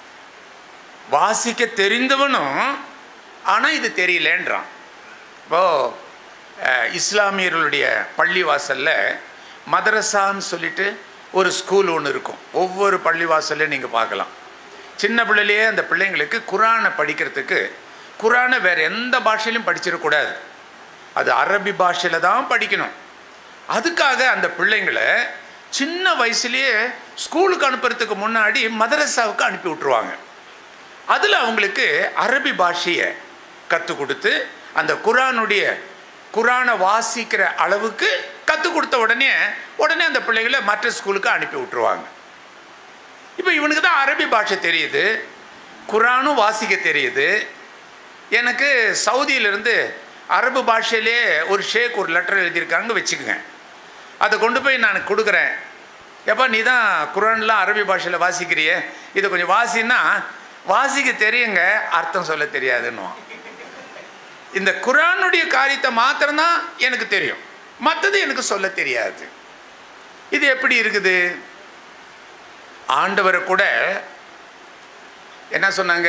வாசிக்க தெரிந்தவனும் ஆனால் இது தெரியலேன்றான் இப்போ அஹ், இஸ்லாமியர்களுடைய பள்ளி வாசல்ல மதரசான்னு சொல்லிட்டு ஒரு ஸ்கூல் ஒன்று இருக்கும் ஒவ்வொரு பள்ளி வாசல்லையும் நீங்கள் பார்க்கலாம் சின்ன பிள்ளையிலேயே அந்த பிள்ளைங்களுக்கு குரானை படிக்கிறதுக்கு குரானை வேறு எந்த பாஷையிலும் படிச்சிடக்கூடாது அது அரபி பாஷையில் தான் படிக்கணும் அதுக்காக அந்த பிள்ளைங்களை சின்ன வயசுலேயே ஸ்கூலுக்கு அனுப்புறதுக்கு முன்னாடி மதரசாவுக்கு அனுப்பி விட்ருவாங்க அதில் அவங்களுக்கு அரபி பாஷையை கற்றுக் கொடுத்து அந்த குரானுடைய குரானை வாசிக்கிற அளவுக்கு கற்றுக் கொடுத்த உடனே உடனே அந்த பிள்ளைகளை மற்ற ஸ்கூலுக்கு அனுப்பி விட்ருவாங்க இப்போ இவனுக்கு தான் அரபி பாஷை தெரியுது குரானும் வாசிக்க தெரியுது எனக்கு சவுதியிலேருந்து அரபு பாஷையிலே ஒரு ஷேக் ஒரு லெட்டர் எழுதியிருக்காங்க வச்சுக்கோங்க அதை கொண்டு போய் நான் கொடுக்குறேன் எப்பா நீ தான் குரான்லாம் அரபி பாஷையில் வாசிக்கிறியே இதை கொஞ்சம் வாசின்னா வாசிக்க தெரியுங்க அர்த்தம் சொல்ல தெரியாதுன்னுவான் இந்த குரானுடைய காரியத்தை மாத்திரம்தான் எனக்கு தெரியும் மற்றது எனக்கு சொல்ல தெரியாது இது எப்படி இருக்குது ஆண்டவரை கூட என்ன சொன்னாங்க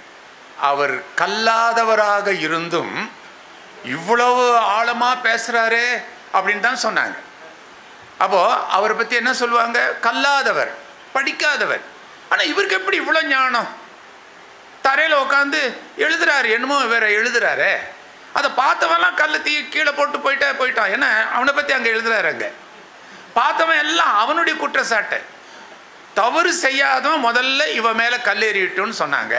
அவர் கல்லாதவராக இருந்தும் இவ்வளவு ஆழமாக பேசுகிறாரே அப்படின்னு தான் சொன்னாங்க அப்போது அவரை பற்றி என்ன சொல்லுவாங்க கல்லாதவர் படிக்காதவர் ஆனால் இவருக்கு எப்படி இவ்வளோ ஞானம் தரையில் உட்காந்து எழுதுறாரு என்னமோ வேற எழுதுறாரு அதை பார்த்தவன்லாம் கல்லை தீ கீழே போட்டு போயிட்டே போயிட்டான் என்ன அவனை பற்றி அங்கே எழுதுறாரு அங்கே பார்த்தவன் எல்லாம் அவனுடைய குற்றச்சாட்டு தவறு செய்யாதவன் முதல்ல இவன் மேலே கல் எறியட்டும்னு சொன்னாங்க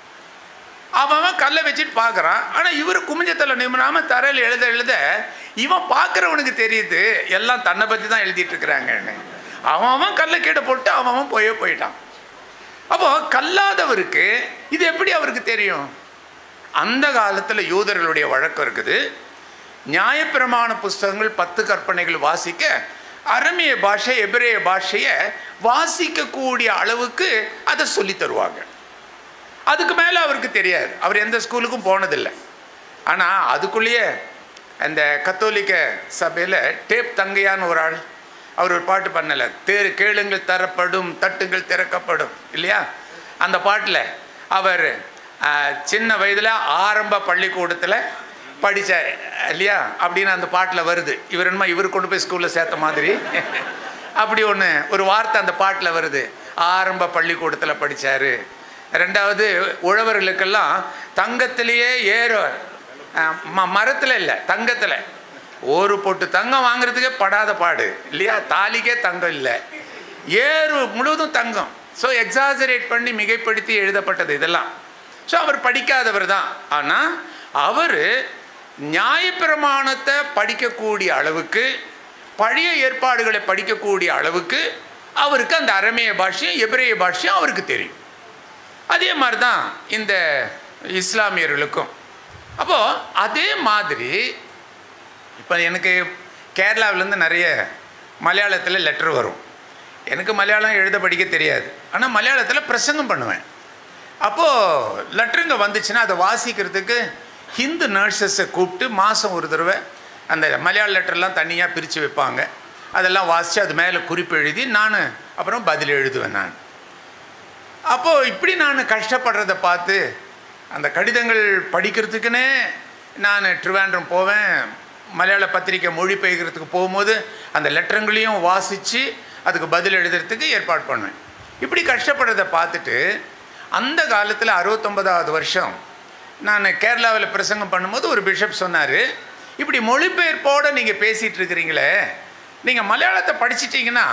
அவன் அவன் கல்லை வச்சுட்டு பார்க்குறான் ஆனால் இவர் குமிஞ்சத்தில் நிமிராமல் தரையில் எழுத எழுத இவன் பார்க்குறவனுக்கு தெரியுது எல்லாம் தன்னை பற்றி தான் எழுதிட்டு இருக்கிறாங்கன்னு அவன் அவன் கல்லை கீழே போட்டு அவன் அவன் போயே போயிட்டான் அப்போ கல்லாதவருக்கு இது எப்படி அவருக்கு தெரியும் அந்த காலத்தில் யூதர்களுடைய வழக்கம் இருக்குது நியாயப்பிரமாண புஸ்தகங்கள் பத்து கற்பனைகள் வாசிக்க அரமிய பாஷை எபிரேய பாஷையை வாசிக்கக்கூடிய அளவுக்கு அதை சொல்லி தருவாங்க அதுக்கு மேலே அவருக்கு தெரியாது அவர் எந்த ஸ்கூலுக்கும் போனதில்லை ஆனால் அதுக்குள்ளேயே அந்த கத்தோலிக்க சபையில் டேப் தங்கையான்னு ஒரு ஆள் அவர் ஒரு பாட்டு பண்ணலை தேர் கேளுங்கள் தரப்படும் தட்டுங்கள் திறக்கப்படும் இல்லையா அந்த பாட்டில் அவர் ஆஹ், சின்ன வயதில் ஆரம்ப பள்ளிக்கூடத்தில் படித்தார் இல்லையா அப்படின்னு அந்த பாட்டில் வருது இவர் என்னமோ இவர் கொண்டு போய் ஸ்கூலில் சேர்த்த மாதிரி அப்படி ஒன்று ஒரு வார்த்தை அந்த பாட்டில் வருது ஆரம்ப பள்ளிக்கூடத்தில் படித்தார் ரெண்டாவது உழவர்களுக்கெல்லாம் தங்கத்திலேயே ஏற மரத்தில் இல்லை தங்கத்தில் ஒரு பொட்டு தங்கம் வாங்குறதுக்கே படாத பாடு இல்லையா தாலிக்கே தங்கம் இல்லை ஏறு முழுவதும் தங்கம் ஸோ எக்ஸாசரேட் பண்ணி மிகைப்படுத்தி எழுதப்பட்டது இதெல்லாம் ஸோ அவர் படிக்காதவர் தான் ஆனால் அவர் நியாயப்பிரமாணத்தை படிக்கக்கூடிய அளவுக்கு பழைய ஏற்பாடுகளை படிக்கக்கூடிய அளவுக்கு அவருக்கு அந்த அரமேய பாஷையும் எபிரேய பாஷையும் அவருக்கு தெரியும் அதே மாதிரி தான் இந்த இஸ்லாமியர்களுக்கும் அப்போது அதே மாதிரி இப்போ எனக்கு கேரளாவிலேருந்து நிறைய மலையாளத்தில் லெட்டர் வரும் எனக்கு மலையாளம் எழுத படிக்க தெரியாது ஆனால் மலையாளத்தில் பிரசங்கம் பண்ணுவேன் அப்போது லெட்டருங்க வந்துச்சுன்னா அதை வாசிக்கிறதுக்கு ஹிந்து நர்சஸை கூப்பிட்டு மாதம் ஒரு தடவை அந்த மலையாள லெட்டர்லாம் தனியாக பிரித்து வைப்பாங்க அதெல்லாம் வாசித்து அது மேலே குறிப்பு எழுதி நான் அப்புறம் பதில் எழுதுவேன் நான் அப்போது இப்படி நான் கஷ்டப்படுறத பார்த்து அந்த கடிதங்கள் படிக்கிறதுக்குன்னே நான் ட்ரிவாண்ட்ரம் போவேன் மலையாள பத்திரிக்கை மொழிபெயர்க்கிறதுக்கு போகும்போது அந்த லெட்டருங்களையும் வாசித்து அதுக்கு பதில் எழுதுறதுக்கு ஏற்பாடு பண்ணுவேன் இப்படி கஷ்டப்படுறதை பார்த்துட்டு அந்த காலத்தில் அறுபத்தொன்பதாவது வருஷம் நான் கேரளாவில் பிரசங்கம் பண்ணும்போது ஒரு பிஷப் சொன்னார் இப்படி மொழிபெயர்ப்போடு நீங்கள் பேசிகிட்டு இருக்கிறீங்களே நீங்கள் மலையாளத்தை படிச்சிட்டிங்கன்னா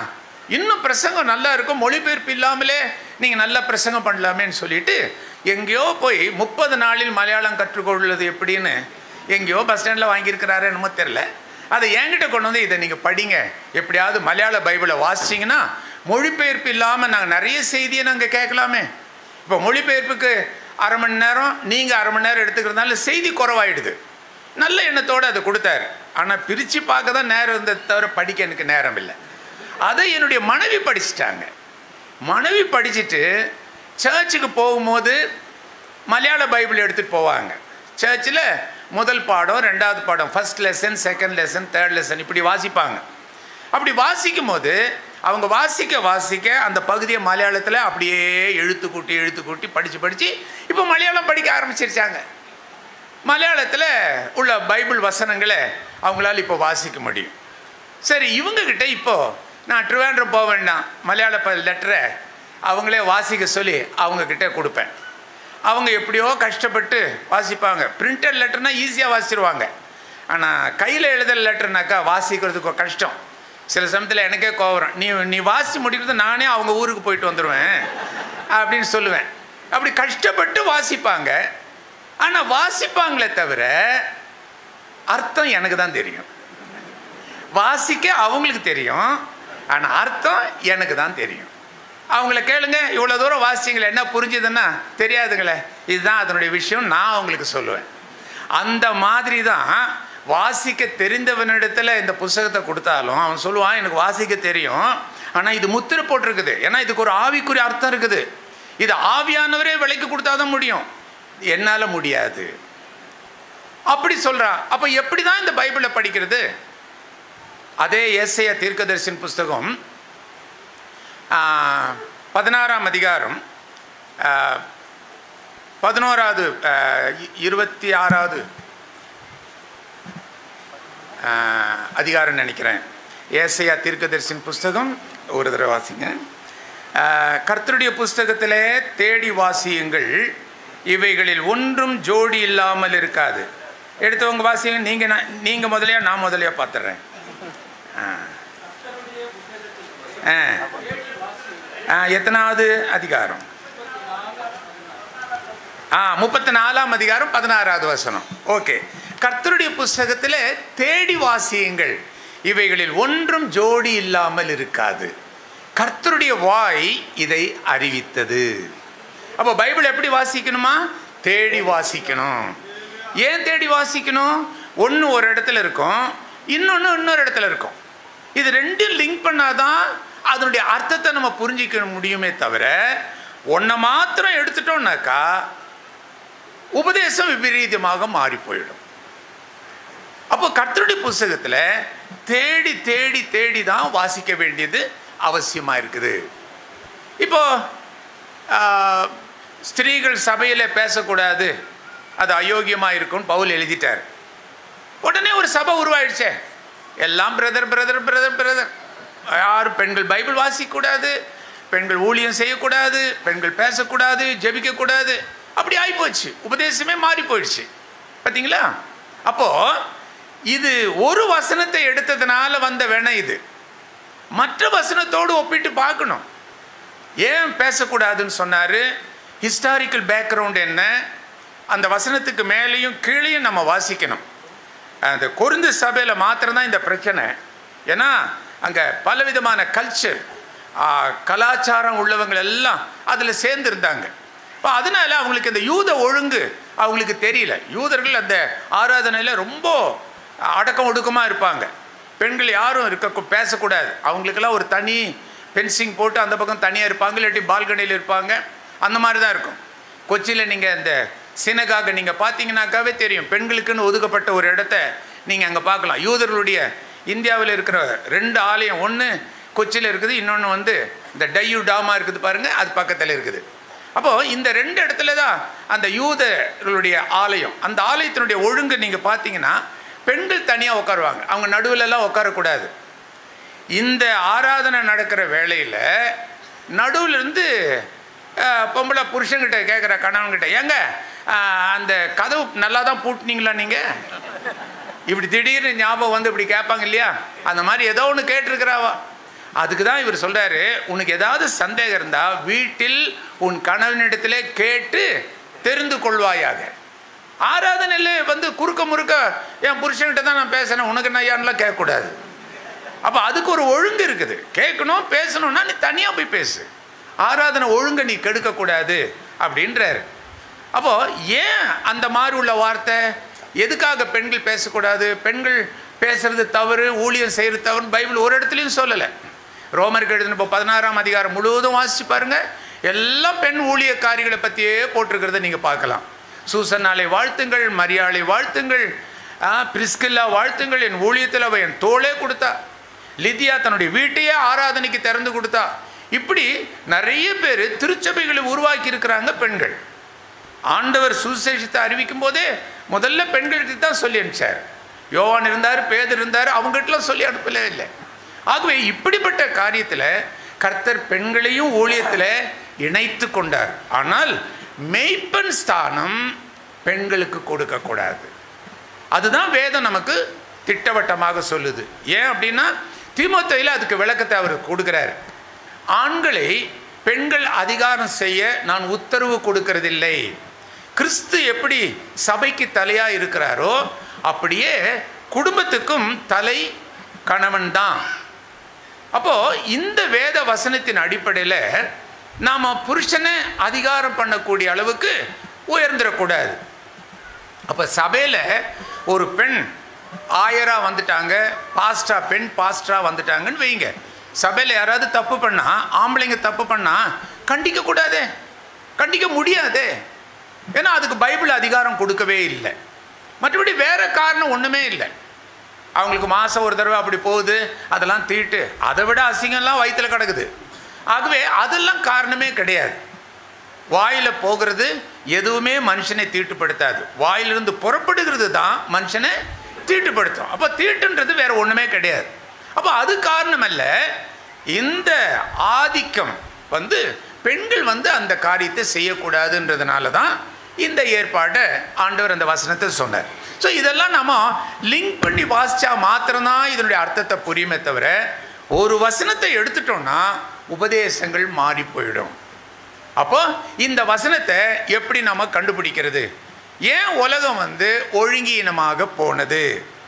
இன்னும் பிரசங்கம் நல்லா இருக்கும் மொழிபெயர்ப்பு இல்லாமலே நீங்கள் நல்லா பிரசங்கம் பண்ணலாமேன்னு சொல்லிட்டு எங்கேயோ போய் முப்பது நாளில் மலையாளம் கற்றுக்கொள்வது எப்படின்னு எங்கேயோ பஸ் ஸ்டாண்டில் வாங்கியிருக்கிறாரு என்னமோ தெரில அதை என்கிட்ட கொண்டு வந்து இதை நீங்கள் படிங்க எப்படியாவது மலையாள பைபிளை வாசிச்சிங்கன்னா மொழிபெயர்ப்பு இல்லாமல் நாங்கள் நிறைய செய்தியை நாங்கள் கேட்கலாமே இப்போ மொழிபெயர்ப்புக்கு அரை மணி நேரம் நீங்கள் அரை மணி நேரம் எடுத்துக்கிறதுனால செய்தி குறவாயிடுது நல்ல எண்ணத்தோடு அதை கொடுத்தாரு ஆனால் பிரித்து பார்க்க தான் நேரம் இருந்ததை தவிர படிக்க எனக்கு நேரம் இல்லை அதை என்னுடைய மனைவி படிச்சிட்டாங்க மனைவி படிச்சுட்டு சர்ச்சுக்கு போகும்போது மலையாள பைபிள் எடுத்துகிட்டு போவாங்க சர்ச்சில் முதல் பாடம் ரெண்டாவது பாடம் first lesson second lesson third lesson இப்படி வாசிப்பாங்க அப்படி வாசிக்கும் போது அவங்க வாசிக்க வாசிக்க அந்த பகுதியை மலையாளத்தில் அப்படியே எழுத்து கூட்டி எழுத்து கூட்டி படித்து படித்து இப்போ மலையாளம் படிக்க ஆரம்பிச்சிருச்சாங்க மலையாளத்தில் உள்ள பைபிள் வசனங்களை அவங்களால இப்போ வாசிக்க முடியும் சரி இவங்கக்கிட்ட இப்போ நான் ட்ரிவாண்ட்ரம் போக வேண்டாம் மலையாள ப லெட்டரை அவங்களே வாசிக்க சொல்லி அவங்கக்கிட்ட கொடுப்பேன் அவங்க எப்படியோ கஷ்டப்பட்டு வாசிப்பாங்க பிரிண்டட் லெட்டர்னா ஈஸியாக வாசிச்சிருவாங்க ஆனால் கையில் எழுதல் லெட்டர்னாக்கா வாசிக்கிறதுக்கு கஷ்டம் சில சமயத்தில் எனக்கே கோவரம் நீ நீ வாசி முடிக்கிறது நானே அவங்க ஊருக்கு போயிட்டு வந்துடுவேன் அப்படின்னு சொல்லுவேன் அப்படி கஷ்டப்பட்டு வாசிப்பாங்க ஆனால் வாசிப்பாங்களே தவிர அர்த்தம் எனக்கு தான் தெரியும் வாசிக்க அவங்களுக்கு தெரியும் ஆனால் அர்த்தம் எனக்கு தான் தெரியும் அவங்கள கேளுங்க இவ்வளோ தூரம் வாசிச்சிங்களே என்ன புரிஞ்சுதுன்னா தெரியாதுங்களே இதுதான் அதனுடைய விஷயம் நான் அவங்களுக்கு சொல்லுவேன் அந்த மாதிரி தான் வாசிக்க தெரிந்தவனிடத்தில் இந்த புஸ்தகத்தை கொடுத்தாலும் அவன் சொல்லுவான் எனக்கு வாசிக்க தெரியும் ஆனால் இது முத்திரை போட்டிருக்குது ஏன்னா இதுக்கு ஒரு ஆவிக்குரிய அர்த்தம் இருக்குது இது ஆவியானவரே விலைக்கு கொடுத்தாதான் முடியும் என்னால் முடியாது அப்படி சொல்கிறான் அப்போ எப்படி தான் இந்த பைபிளை படிக்கிறது அதே ஏசைய தீர்க்கதரிசின் புஸ்தகம் பதினாறாம் அதிகாரம் பதினோராவது இருபத்தி ஆறாவது அதிகாரம் நினைக்கிறேன் ஏசையா தீர்க்கதரிசின் புஸ்தகம் ஒரு தடவை வாசிங்க கர்த்தருடைய புஸ்தகத்திலே தேடி வாசியுங்கள் இவைகளில் ஒன்றும் ஜோடி இல்லாமல் இருக்காது எடுத்தவங்க வாசிங்க நீங்கள் நான் நீங்கள் முதலையா நான் முதலையா பார்த்துட்றேன் எத்தனாவது அதிகாரம் ஆ முப்பத்தி நாலாம் அதிகாரம் பதினாறாவது வசனம் ஓகே கர்த்தருடைய புஸ்தகத்தில் தேடி வாசியுங்கள் இவைகளில் ஒன்றும் ஜோடி இல்லாமல் இருக்காது கர்த்தருடைய வாய் இதை அறிவித்தது அப்போ பைபிள் எப்படி வாசிக்கணுமா தேடி வாசிக்கணும் ஏன் தேடி வாசிக்கணும் ஒன்று ஒரு இடத்துல இருக்கும் இன்னொன்று இன்னொரு இடத்துல இருக்கும் இது ரெண்டும் லிங்க் பண்ணாதான் அதனுடைய அர்த்தத்தை நம்ம புரிஞ்சிக்க முடியுமே தவிர ஒன்றை மாத்திரம் எடுத்துட்டோம்னாக்கா உபதேசம் விபரீதமாக மாறி போயிடும் அப்போ கர்த்தருடைய புஸ்தகத்தில் தேடி தேடி தேடி தான் வாசிக்க வேண்டியது அவசியமாக இருக்குது இப்போ ஸ்திரீகள் சபையில் பேசக்கூடாது அது அயோக்கியமாக இருக்கும்னு பவுல் எழுதிட்டார் உடனே ஒரு சபை உருவாயிடுச்சே எல்லாம் பிரதர் பிரதர் பிரதர் பிரதர் யாரும் பெண்கள் பைபிள் வாசிக்கக்கூடாது பெண்கள் ஊழியம் செய்யக்கூடாது பெண்கள் பேசக்கூடாது ஜெபிக்கக்கூடாது அப்படி ஆகிப்போச்சு உபதேசமே மாறி போயிடுச்சு பார்த்தீங்களா அப்போது இது ஒரு வசனத்தை எடுத்ததுனால வந்த வேணை இது மற்ற வசனத்தோடு ஒப்பிட்டு பார்க்கணும் ஏன் பேசக்கூடாதுன்னு சொன்னார் ஹிஸ்டாரிக்கல் பேக்ரவுண்ட் என்ன அந்த வசனத்துக்கு மேலேயும் கீழேயும் நம்ம வாசிக்கணும் அந்த கொருந்து சபையில் மாத்திரம்தான் இந்த பிரச்சனை ஏன்னா அங்கே பலவிதமான கல்ச்சர் கலாச்சாரம் உள்ளவங்க எல்லாம் அதில் சேர்ந்துருந்தாங்க இப்போ அதனால அவங்களுக்கு இந்த யூத ஒழுங்கு அவங்களுக்கு தெரியல யூதர்கள் அந்த ஆராதனையில் ரொம்ப அடக்கம் ஒடுக்கமாக இருப்பாங்க பெண்கள் யாரும் இருக்க பேசக்கூடாது அவங்களுக்கெல்லாம் ஒரு தனி பென்சிங் போட்டு அந்த பக்கம் தனியாக இருப்பாங்க இல்லாட்டி பால்கனியில் இருப்பாங்க அந்த மாதிரி தான் இருக்கும் கொச்சியில் நீங்கள் இந்த சினகாக நீங்கள் பார்த்தீங்கன்னாக்காவே தெரியும் பெண்களுக்குன்னு ஒதுக்கப்பட்ட ஒரு இடத்த நீங்கள் அங்கே பார்க்கலாம் யூதர்களுடைய இந்தியாவில் இருக்கிற ரெண்டு ஆலயம் ஒன்று கொச்சியில் இருக்குது இன்னொன்று வந்து இந்த டையூ டாமா இருக்குது பாருங்கள் அது பக்கத்தில் இருக்குது அப்போது இந்த ரெண்டு இடத்துல தான் அந்த யூதர்களுடைய ஆலயம் அந்த ஆலயத்தினுடைய ஒழுங்கு நீங்கள் பார்த்தீங்கன்னா பெண்கள் தனியாக உட்காருவாங்க அவங்க நடுவிலலாம் உட்காரக்கூடாது இந்த ஆராதனை நடக்கிற வேளையில் நடுவிலிருந்து பொம்பளை புருஷன்கிட்ட கேட்குற கணவன்கிட்ட ஏங்க அந்த கதவு நல்லா தான் பூட்டினீங்களா நீங்கள் இப்படி திடீர்னு ஞாபகம் வந்து இப்படி கேட்பாங்க இல்லையா அந்த மாதிரி ஏதோ ஒன்று கேட்டிருக்கிறாவா அதுக்கு தான் இவர் சொல்கிறாரு உனக்கு ஏதாவது சந்தேகம் இருந்தால் வீட்டில் உன் கணவனிடத்திலே கேட்டு தெரிந்து கொள்வாயாக ஆராதனையில் வந்து குறுக்க முறுக்க என் புருஷன்கிட்ட தான் நான் பேசுகிறேன் உனக்கு நான் யாருலாம் கேட்கக்கூடாது அப்போ அதுக்கு ஒரு ஒழுங்கு இருக்குது கேட்கணும் பேசணும்னா நீ தனியாக போய் பேசு ஆராதனை ஒழுங்கை நீ கெடுக்கக்கூடாது அப்படின்றாரு அப்போ ஏன் அந்த மாதிரி உள்ள வார்த்தை எதுக்காக பெண்கள் பேசக்கூடாது பெண்கள் பேசுறது தவறு ஊழியம் செய்கிறது தவறு பைபிள் ஒரு இடத்துலையும் சொல்லலை ரோமருக்கு எழுதின இப்போ பதினாறாம் அதிகாரம் முழுவதும் வாசிச்சு பாருங்க எல்லாம் பெண் ஊழியக்காரிகளை பற்றியே போட்டிருக்கிறத நீங்கள் பார்க்கலாம் சூசன்னாலை வாழ்த்துங்கள் மரியாளை வாழ்த்துங்கள் ஆ, பிரிஸ்கில்லா வாழ்த்துங்கள் என் ஊழியத்தில் அவள் என் தோளே கொடுத்தா லிதியா தன்னுடைய வீட்டையே ஆராதனைக்கு திறந்து கொடுத்தா இப்படி நிறைய பேர் திருச்சபைகளை உருவாக்கி இருக்கிறாங்க பெண்கள் ஆண்டவர் சுசேஷத்தை அறிவிக்கும் போதே முதல்ல பெண்களுக்கு தான் சொல்லி அனுப்பிச்சார் யோவான் இருந்தார் பேதர் இருந்தார் அவங்ககிட்டலாம் சொல்லி அனுப்பவே இல்லை ஆகவே இப்படிப்பட்ட காரியத்தில் கர்த்தர் பெண்களையும் ஊழியத்தில் இணைத்து கொண்டார் ஆனால் மெய்ப்பன் ஸ்தானம் பெண்களுக்கு கொடுக்கக்கூடாது அதுதான் வேதம் நமக்கு திட்டவட்டமாக சொல்லுது ஏன் அப்படின்னா தீமோத்தேயில அதுக்கு விளக்கத்தை அவர் கொடுக்கிறார் ஆண்களை பெண்கள் அதிகாரம் செய்ய நான் உத்தரவு கொடுக்கறதில்லை கிறிஸ்து எப்படி சபைக்கு தலையா இருக்கிறாரோ அப்படியே குடும்பத்துக்கும் தலை கணவன் தான் அப்போ இந்த வேத வசனத்தின் அடிப்படையில் நாம் புருஷனை அதிகாரம் பண்ணக்கூடிய அளவுக்கு உயர்ந்துடக்கூடாது அப்போ சபையில் ஒரு பெண் ஆயரா வந்துட்டாங்க பாஸ்டா பெண் பாஸ்டரா வந்துட்டாங்கன்னு வைங்க சபையில் யாராவது தப்பு பண்ணா ஆம்பளைங்க தப்பு பண்ணா கண்டிக்க கூடாதே கண்டிக்க முடியாதே ஏன்னா அதுக்கு பைபிள் அதிகாரம் கொடுக்கவே இல்லை மற்றபடி வேற காரணம் ஒன்றுமே இல்லை அவங்களுக்கு மாதம் ஒரு தடவை அப்படி போகுது அதெல்லாம் தீட்டு அதை விட அசிங்கம்லாம் வயிற்றுல கிடக்குது ஆகவே அதெல்லாம் காரணமே கிடையாது வாயில் போகிறது எதுவுமே மனுஷனை தீட்டுப்படுத்தாது வாயிலிருந்து புறப்படுகிறது தான் மனுஷனை தீட்டுப்படுத்தும் அப்போ தீட்டுன்றது வேற ஒன்றுமே கிடையாது அப்போ அது காரணம் அல்ல இந்த ஆதிக்கம் வந்து பெண்கள் வந்து அந்த காரியத்தை செய்யக்கூடாதுன்றதுனால தான் இந்த ஏற்பாட்டை ஆண்டவர் அந்த வசனத்தை சொன்னார் ஸோ இதெல்லாம் நம்ம லிங்க் பண்ணி வாசிச்சா மாத்திரம்தான் இதனுடைய அர்த்தத்தை புரியுமே தவிர ஒரு வசனத்தை எடுத்துட்டோம்னா உபதேசங்கள் மாறி போயிடும் அப்போ இந்த வசனத்தை எப்படி நம்ம கண்டுபிடிக்கிறது ஏன் உலகம் வந்து ஒழுங்கீனமாக போனது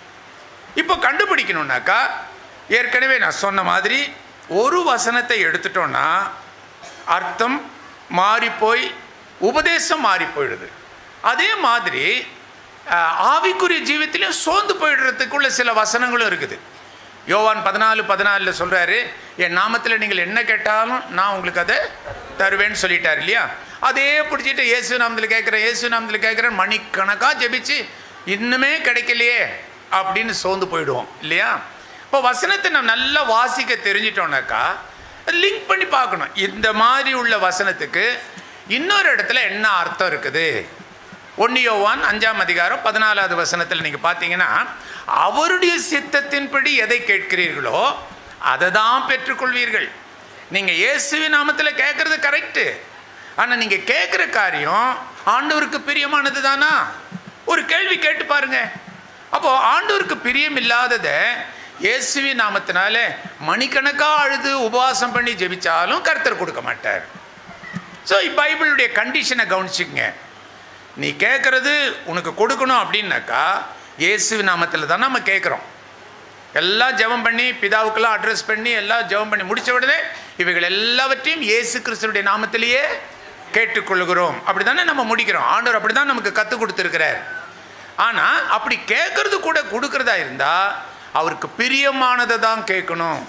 இப்போ கண்டுபிடிக்கணும்னாக்கா ஏற்கனவே நான் சொன்ன மாதிரி ஒரு வசனத்தை எடுத்துட்டோம்னா அர்த்தம் மாறிப்போய் உபதேசம் மாறி போயிடுது அதே மாதிரி அஹ், ஆவிக்குரிய ஜீவித்திலையும் சோர்ந்து போயிடுறதுக்குள்ள சில வசனங்களும் இருக்குது யோவான் பதினாலு பதினாலில் சொல்கிறாரு என் நாமத்தில் நீங்கள் என்ன கேட்டாலும் நான் உங்களுக்கு அதை தருவேன்னு சொல்லிட்டார் இல்லையா அதே பிடிச்சிட்டு இயேசு நாமத்தில் கேட்குறேன் இயேசு நாமத்தில் கேட்குறேன் மணிக்கணக்காக ஜெபிச்சு இன்னுமே கிடைக்கலையே அப்படின்னு சோர்ந்து போயிடுவோம் இல்லையா இப்போ வசனத்தை நம்ம நல்லா வாசிக்க தெரிஞ்சிட்டோம்னாக்கா லிங்க் பண்ணி பார்க்கணும் இந்த மாதிரி உள்ள வசனத்துக்கு இன்னொரு இடத்துல என்ன அர்த்தம் இருக்குது ஒன்று யோவான் அஞ்சாம் அதிகாரம் பதினாலாவது வசனத்தில் நீங்கள் பார்த்தீங்கன்னா அவருடைய சித்தத்தின்படி எதை கேட்கிறீர்களோ அதை தான் பெற்றுக்கொள்வீர்கள் நீங்கள் இயேசுவின் நாமத்தில் கேட்குறது கரெக்டு ஆனால் நீங்கள் கேட்குற காரியம் ஆண்டவருக்கு பிரியமானது தானா ஒரு கேள்வி கேட்டு பாருங்க அப்போ ஆண்டவருக்கு பிரியம் இல்லாததை இயேசுவின் நாமத்தினால மணிக்கணக்காக அழுது உபவாசம் பண்ணி ஜெபிச்சாலும் கர்த்தர் கொடுக்க மாட்டார் ஸோ பைபிளுடைய கண்டிஷனை கவனிச்சுக்கங்க நீ கேட்குறது உனக்கு கொடுக்கணும் அப்படின்னாக்கா இயேசு நாமத்தில் தான் நம்ம கேட்குறோம் எல்லாம் ஜெபம் பண்ணி பிதாவுக்கெல்லாம் அட்ரஸ் பண்ணி எல்லாம் ஜெபம் பண்ணி முடிச்ச உடனே இவைகள் எல்லாவற்றையும் இயேசு கிறிஸ்துடைய நாமத்திலேயே கேட்டுக்கொள்கிறோம் அப்படி தானே நம்ம முடிக்கிறோம் ஆண்டவர் அப்படி தான் நமக்கு கற்றுக் கொடுத்துருக்கிறார் ஆனால் அப்படி கேட்கறது கூட கொடுக்கறதா இருந்தால் அவருக்கு பிரியமானதை தான் கேட்கணும்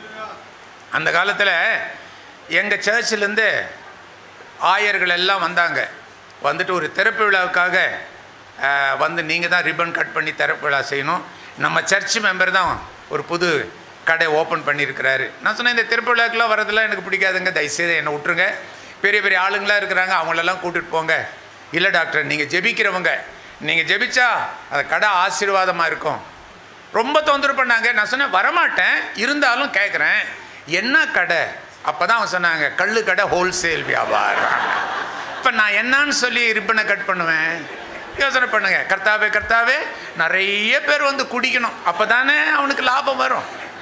அந்த காலத்தில் எங்கள் சர்ச்சிலேருந்து ஆயர்கள் எல்லாம் வந்தாங்க வந்துட்டு ஒரு திறப்பு விழாவுக்காக அஹ், வந்து நீங்கள் தான் ரிப்பன் கட் பண்ணி திறப்பு விழா செய்யணும் நம்ம சர்ச் மெம்பர் தான் ஒரு புது கடை ஓப்பன் பண்ணியிருக்கிறாரு நான் சொன்னேன் இந்த திறப்பு விழாக்கெல்லாம் வரதெல்லாம் எனக்கு பிடிக்காதுங்க தயவுசெய்து என்னை விட்டுருங்க பெரிய பெரிய ஆளுங்களாம் இருக்கிறாங்க அவங்களெல்லாம் கூட்டிகிட்டு போங்க இல்லை டாக்டர் நீங்கள் ஜெபிக்கிறவங்க நீங்கள் ஜெபிச்சா அந்த கடை ஆசீர்வாதமாக இருக்கும் ரொம்ப தொந்தரவு பண்ணாங்க நான் சொன்னேன் வரமாட்டேன் இருந்தாலும் கேட்குறேன் என்ன கடை அப்போ தான் அவன் சொன்னாங்க கள்ளு கடை ஹோல்சேல் வியாபாரம் இப்போ நான் என்னன்னு சொல்லி ரிப்பனை கட் பண்ணுவேன் யோசனை பண்ணுங்க கர்த்தாவே கர்த்தாவே நிறைய பேர் வந்து குடிக்கணும் அப்போ தானே அவனுக்கு லாபம் வரும்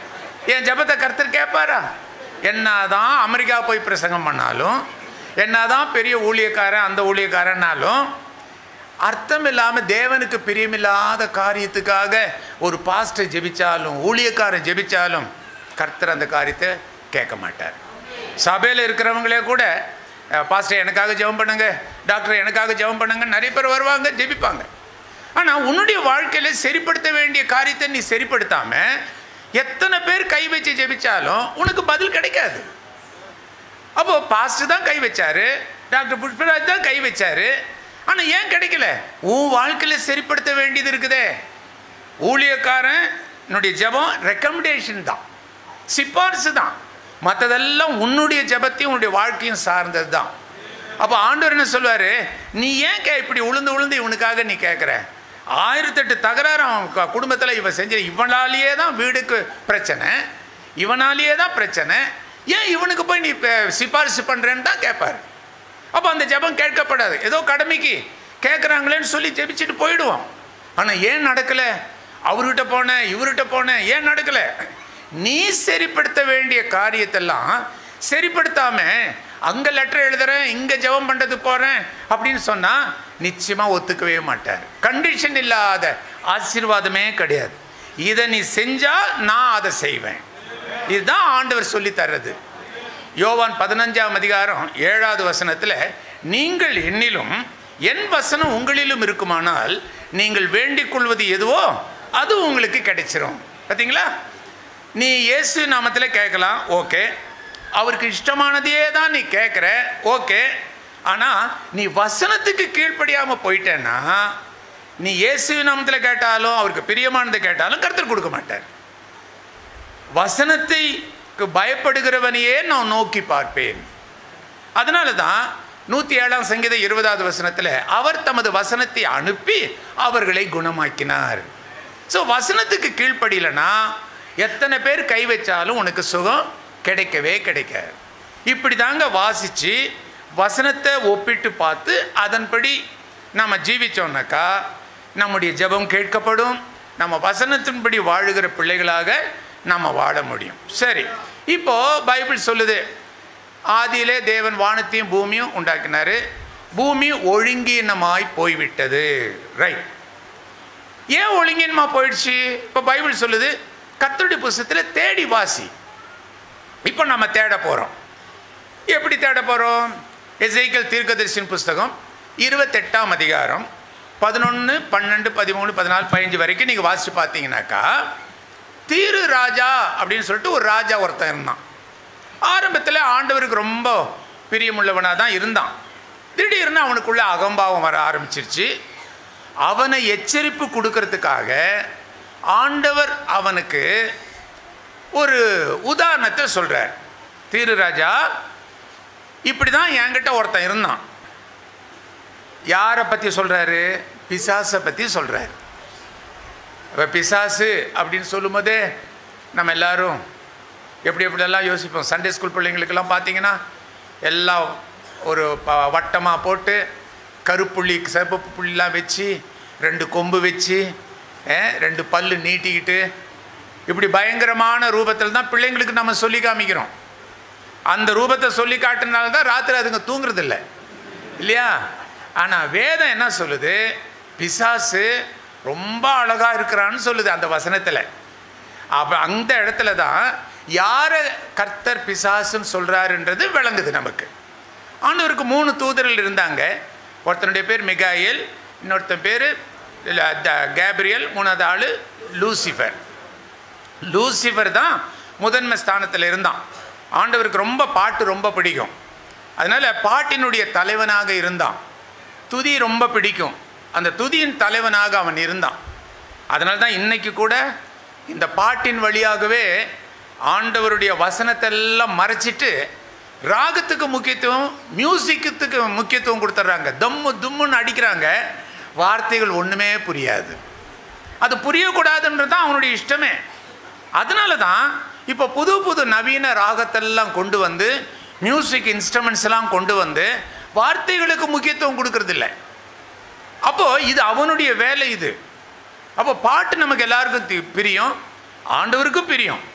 என் ஜெபத்தை கர்த்தர் கேட்பாரா என்னதான் அமெரிக்கா போய் பிரசங்கம் பண்ணாலும் என்னதான் பெரிய ஊழியக்காரன் அந்த ஊழியக்காரன்னாலும் அர்த்தம் இல்லாமல் தேவனுக்கு பிரியமில்லாத காரியத்துக்காக ஒரு பாஸ்டர் ஜெபிச்சாலும் ஊழியக்காரன் ஜெபிச்சாலும் கர்த்தர் அந்த காரியத்தை கேட்க மாட்டார் சபையில் இருக்கிறவங்களே கூட அஹ், பாஸ்டர் எனக்காக ஜெபம் பண்ணுங்க டாக்டர் எனக்காக ஜெபம் பண்ணுங்க நிறைய பேர் வருவாங்க ஜெபிப்பாங்க ஆனால் உன்னுடைய வாழ்க்கையில் சரிப்படுத்த வேண்டிய காரியத்தை நீ சரிப்படுத்தாம எத்தனை பேர் கை வச்சு ஜெபிச்சாலும் உனக்கு பதில் கிடைக்காது அப்போ பாஸ்டர் தான் கை வச்சாரு டாக்டர் புஷ்பராஜ் தான் கை வச்சாரு ஆனால் ஏன் கிடைக்கல உன் வாழ்க்கையில் சரிப்படுத்த வேண்டியது இருக்குதே ஊழியக்காரன் என்னுடைய ஜெபம் ரெக்கமெண்டேஷன் தான் சிபாரிசு தான் மற்றதெல்லாம் உன்னுடைய ஜெபத்தையும் உன்னுடைய வாழ்க்கையும் சார்ந்தது தான் அப்போ ஆண்டவர் என்ன சொல்லுவார் நீ ஏன் கே இப்படி உளுந்து உளுந்து இவனுக்காக நீ கேட்குற ஆயிரத்தெட்டு தகராறு அவன் க- குடும்பத்தில் இவன் செஞ்ச இவனாலேயே தான் வீடுக்கு பிரச்சனை இவனாலேயே தான் பிரச்சனை ஏன் இவனுக்கு போய் நீ ப- சிபாரிசு பண்ணுறேன்னு தான் கேட்பார் அப்போ அந்த ஜெபம் கேட்கப்படாது ஏதோ கடமைக்கு கேட்குறாங்களேன்னு சொல்லி ஜெபிச்சுட்டு போயிடுவோம் ஆனால் ஏன் நடக்கலை அவர்கிட்ட போனேன் இவர்கிட்ட போனேன் ஏன் நடக்கலை நீ சரிப்படுத்த வேண்டிய காரியத்தெல்லாம் சரிப்படுத்தாம அங்கே லெட்டர் எழுதுறேன் இங்கே ஜெபம் பண்ணுறது போகிறேன் அப்படின்னு சொன்னால் நிச்சயமாக ஒத்துக்கவே மாட்டார் கண்டிஷன் இல்லாத ஆசீர்வாதமே கிடையாது இதை நீ செஞ்சால் நான் அதை செய்வேன் இதுதான் ஆண்டவர் சொல்லி தர்றது யோவான் பதினஞ்சாம் அதிகாரம் ஏழாவது வசனத்தில் நீங்கள் என்னிலும் என் வசனம் உங்களிலும் இருக்குமானால் நீங்கள் வேண்டிக் கொள்வது எதுவோ அது உங்களுக்கு கிடைச்சிரும் பார்த்தீங்களா நீ இயேசு நாமத்தில் கேட்கலாம் ஓகே அவருக்கு இஷ்டமானதையே தான் நீ கேட்குற ஓகே ஆனால் நீ வசனத்துக்கு கீழ்ப்படியாமல் போயிட்டேன்னா நீ இயேசு நாமத்தில் கேட்டாலும் அவருக்கு பிரியமானதை கேட்டாலும் கருத்தர் கொடுக்க மாட்டார் வசனத்தைக்கு பயப்படுகிறவனையே நான் நோக்கி பார்ப்பேன் அதனால தான் நூற்றி ஏழாம் சங்கீத இருபதாவது வசனத்தில் அவர் தமது வசனத்தை அனுப்பி அவர்களை குணமாக்கினார் ஸோ வசனத்துக்கு கீழ்ப்படியலனா எத்தனை பேர் கை வச்சாலும் உனக்கு சுகம் கிடைக்கவே கிடைக்காது இப்படி தாங்க வாசித்து வசனத்தை ஒப்பிட்டு பார்த்து அதன்படி நம்ம ஜீவிச்சோம்னாக்கா நம்முடைய ஜெபம் கேட்கப்படும் நம்ம வசனத்தின்படி வாழுகிற பிள்ளைகளாக நம்ம வாழ முடியும் சரி இப்போ பைபிள் சொல்லுது ஆதியிலே தேவன் வானத்தையும் பூமியும் உண்டாக்கினாரு பூமி ஒழுங்கீனமாய் போய்விட்டது ரைட் ஏன் ஒழுங்கீனமாக போயிடுச்சு இப்போ பைபிள் சொல்லுது கர்த்தருடைய புஸ்தகத்தில் தேடி வாசி இப்போ நம்ம தேட போகிறோம் எப்படி தேட போகிறோம் எசைக்கல் தீர்க்கதரிசின் புஸ்தகம் இருபத்தெட்டாம் அதிகாரம் பதினொன்று பன்னெண்டு பதிமூணு பதினாலு பதினஞ்சு வரைக்கும் நீங்கள் வாசித்து பார்த்தீங்கன்னாக்கா தீரு ராஜா அப்படின்னு சொல்லிட்டு ஒரு ராஜா ஒருத்தன் இருந்தான் ஆரம்பத்தில் ஆண்டவருக்கு ரொம்ப பிரியமுள்ளவனாக தான் இருந்தான் திடீர்னு அவனுக்குள்ள அகம்பாவம் வர ஆரம்பிச்சிருச்சு அவனை எச்சரிப்பு கொடுக்கறதுக்காக ஆண்டவர் அவனுக்கு ஒரு உதாரணத்தை சொல்கிறார் தீருராஜா இப்படி தான் என்கிட்ட ஒருத்தன் இருந்தான் யாரை பற்றி சொல்கிறாரு பிசாசை பற்றி சொல்கிறார் இப்போ பிசாசு அப்படின்னு சொல்லும்போதே நம்ம எல்லாரும் எப்படி எப்படியெல்லாம் யோசிப்போம் சண்டே ஸ்கூல் பிள்ளைங்களுக்கெல்லாம் பார்த்தீங்கன்னா எல்லாம் ஒரு ப- வட்டமாக போட்டு கருப்புள்ளி சிவப்பு புள்ளிலாம் வச்சு ரெண்டு கொம்பு வச்சு அஹ், ரெண்டு பல்லு நீட்டிக்கிட்டு இப்படி பயங்கரமான ரூபத்தில் தான் பிள்ளைங்களுக்கு நம்ம சொல்லி காமிக்கிறோம் அந்த ரூபத்தை சொல்லி காட்டுனால தான் ராத்திரி அதுங்க தூங்குறதில்ல இல்லையா ஆனால் வேதம் என்ன சொல்லுது பிசாசு ரொம்ப அழகாக இருக்கிறான்னு சொல்லுது அந்த வசனத்தில் அப்போ அந்த இடத்துல தான் யாரை கர்த்தர் பிசாசுன்னு சொல்கிறாருன்றது விளங்குது நமக்கு ஆண்டவருக்கு மூணு தூதர்கள் இருந்தாங்க ஒருத்தனுடைய பேர் மிகாயில் இன்னொருத்தன் பேர் கேப்ரியல் மூணாவது ஆள் லூசிஃபர் லூசிஃபர் தான் முதன்மை ஸ்தானத்தில் இருந்தான் ஆண்டவருக்கு ரொம்ப பாட்டு ரொம்ப பிடிக்கும் அதனால் பாட்டினுடைய தலைவனாக இருந்தான் துதி ரொம்ப பிடிக்கும் அந்த துதியின் தலைவனாக அவன் இருந்தான் அதனால தான் இன்னைக்கு கூட இந்த பாட்டின் வழியாகவே ஆண்டவருடைய வசனத்தை எல்லாம் மறைச்சிட்டு ராகத்துக்கு முக்கியத்துவம் மியூசிக்கத்துக்கு முக்கியத்துவம் கொடுத்துட்றாங்க தம்மு தும்முன்னு அடிக்கிறாங்க வார்த்தைகள் ஒன்றுமே புரியாது அது புரியக்கூடாதுன்றது தான் அவனுடைய இஷ்டமே அதனால தான் இப்போ புது புது நவீன ராகத்தெல்லாம் கொண்டு வந்து மியூசிக் இன்ஸ்ட்ருமெண்ட்ஸ் எல்லாம் கொண்டு வந்து வார்த்தைகளுக்கு முக்கியத்துவம் கொடுக்கறதில்ல அப்போது இது அவனுடைய வேலை இது அப்போ பாட்டு நமக்கு எல்லாருக்கும் தி- பிரியம் ஆண்டவருக்கும் பிரியம்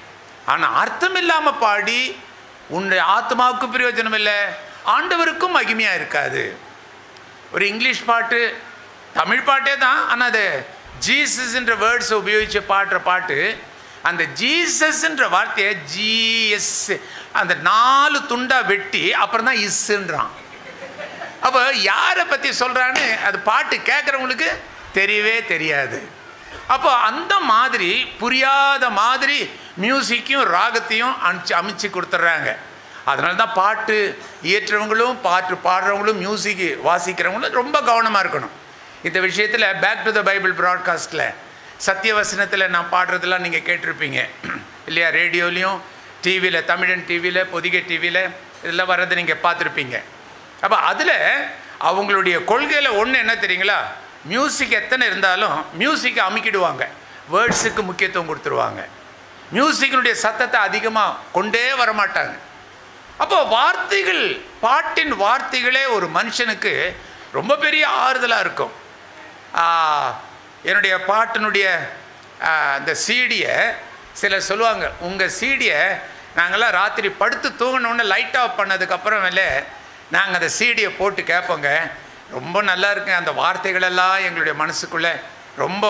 ஆனால் அர்த்தம் இல்லாமல் பாடி உன்னுடைய ஆத்மாவுக்கு பிரயோஜனம் இல்லை ஆண்டவருக்கும் மகிமையாக இருக்காது ஒரு இங்கிலீஷ் பாட்டு தமிழ் பாட்டே தான் ஆனால் அது ஜீசஸ்ன்ற வேர்ட்ஸை உபயோகித்து பாடுற பாட்டு அந்த ஜீசஸ்ன்ற வார்த்தையை ஜிஎஸ் அந்த நாலு துண்டா வெட்டி அப்புறம் தான் இஸ்ன்றான் அப்போ யாரை பற்றி சொல்கிறான்னு அது பாட்டு கேட்குறவங்களுக்கு தெரியவே தெரியாது அப்போ அந்த மாதிரி புரியாத மாதிரி மியூசிக்கையும் ராகத்தையும் அனுப்பிச்சு அமைச்சு கொடுத்துட்றாங்க அதனால தான் பாட்டு இயற்றவங்களும் பாட்டு பாடுறவங்களும் மியூசிக் வாசிக்கிறவங்களும் ரொம்ப கவனமாக இருக்கணும் இந்த விஷயத்தில் பேக் டு த பைபிள் ப்ராட்காஸ்ட்டில் சத்தியவசனத்தில் நான் பாடுறதெல்லாம் நீங்கள் கேட்டிருப்பீங்க இல்லையா ரேடியோலையும் டிவியில் தமிழன் டிவியில் பொதிகை டிவியில் இதெல்லாம் வர்றதை நீங்கள் பார்த்துருப்பீங்க அப்போ அதில் அவங்களுடைய கொள்கையில் ஒன்று என்ன தெரியுங்களா மியூசிக் எத்தனை இருந்தாலும் மியூசிக்கை அமுக்கிடுவாங்க வேர்ட்ஸுக்கு முக்கியத்துவம் கொடுத்துருவாங்க மியூசிக்கினுடைய சத்தத்தை அதிகமாக கொண்டே வரமாட்டாங்க அப்போ வார்த்தைகள் பாட்டின் வார்த்தைகளே ஒரு மனுஷனுக்கு ரொம்ப பெரிய ஆறுதலாக இருக்கும் என்னுடைய பாட்டினுடைய அந்த சீடியை சிலர் சொல்லுவாங்க உங்கள் சீடியை நாங்கள்லாம் ராத்திரி படுத்து தூங்கினோன்னு லைட் ஆஃப் பண்ணதுக்கப்புறமேலே நாங்கள் அந்த சீடியை போட்டு கேட்போங்க ரொம்ப நல்லா இருக்குங்க அந்த வார்த்தைகளெல்லாம் எங்களுடைய மனசுக்குள்ளே ரொம்ப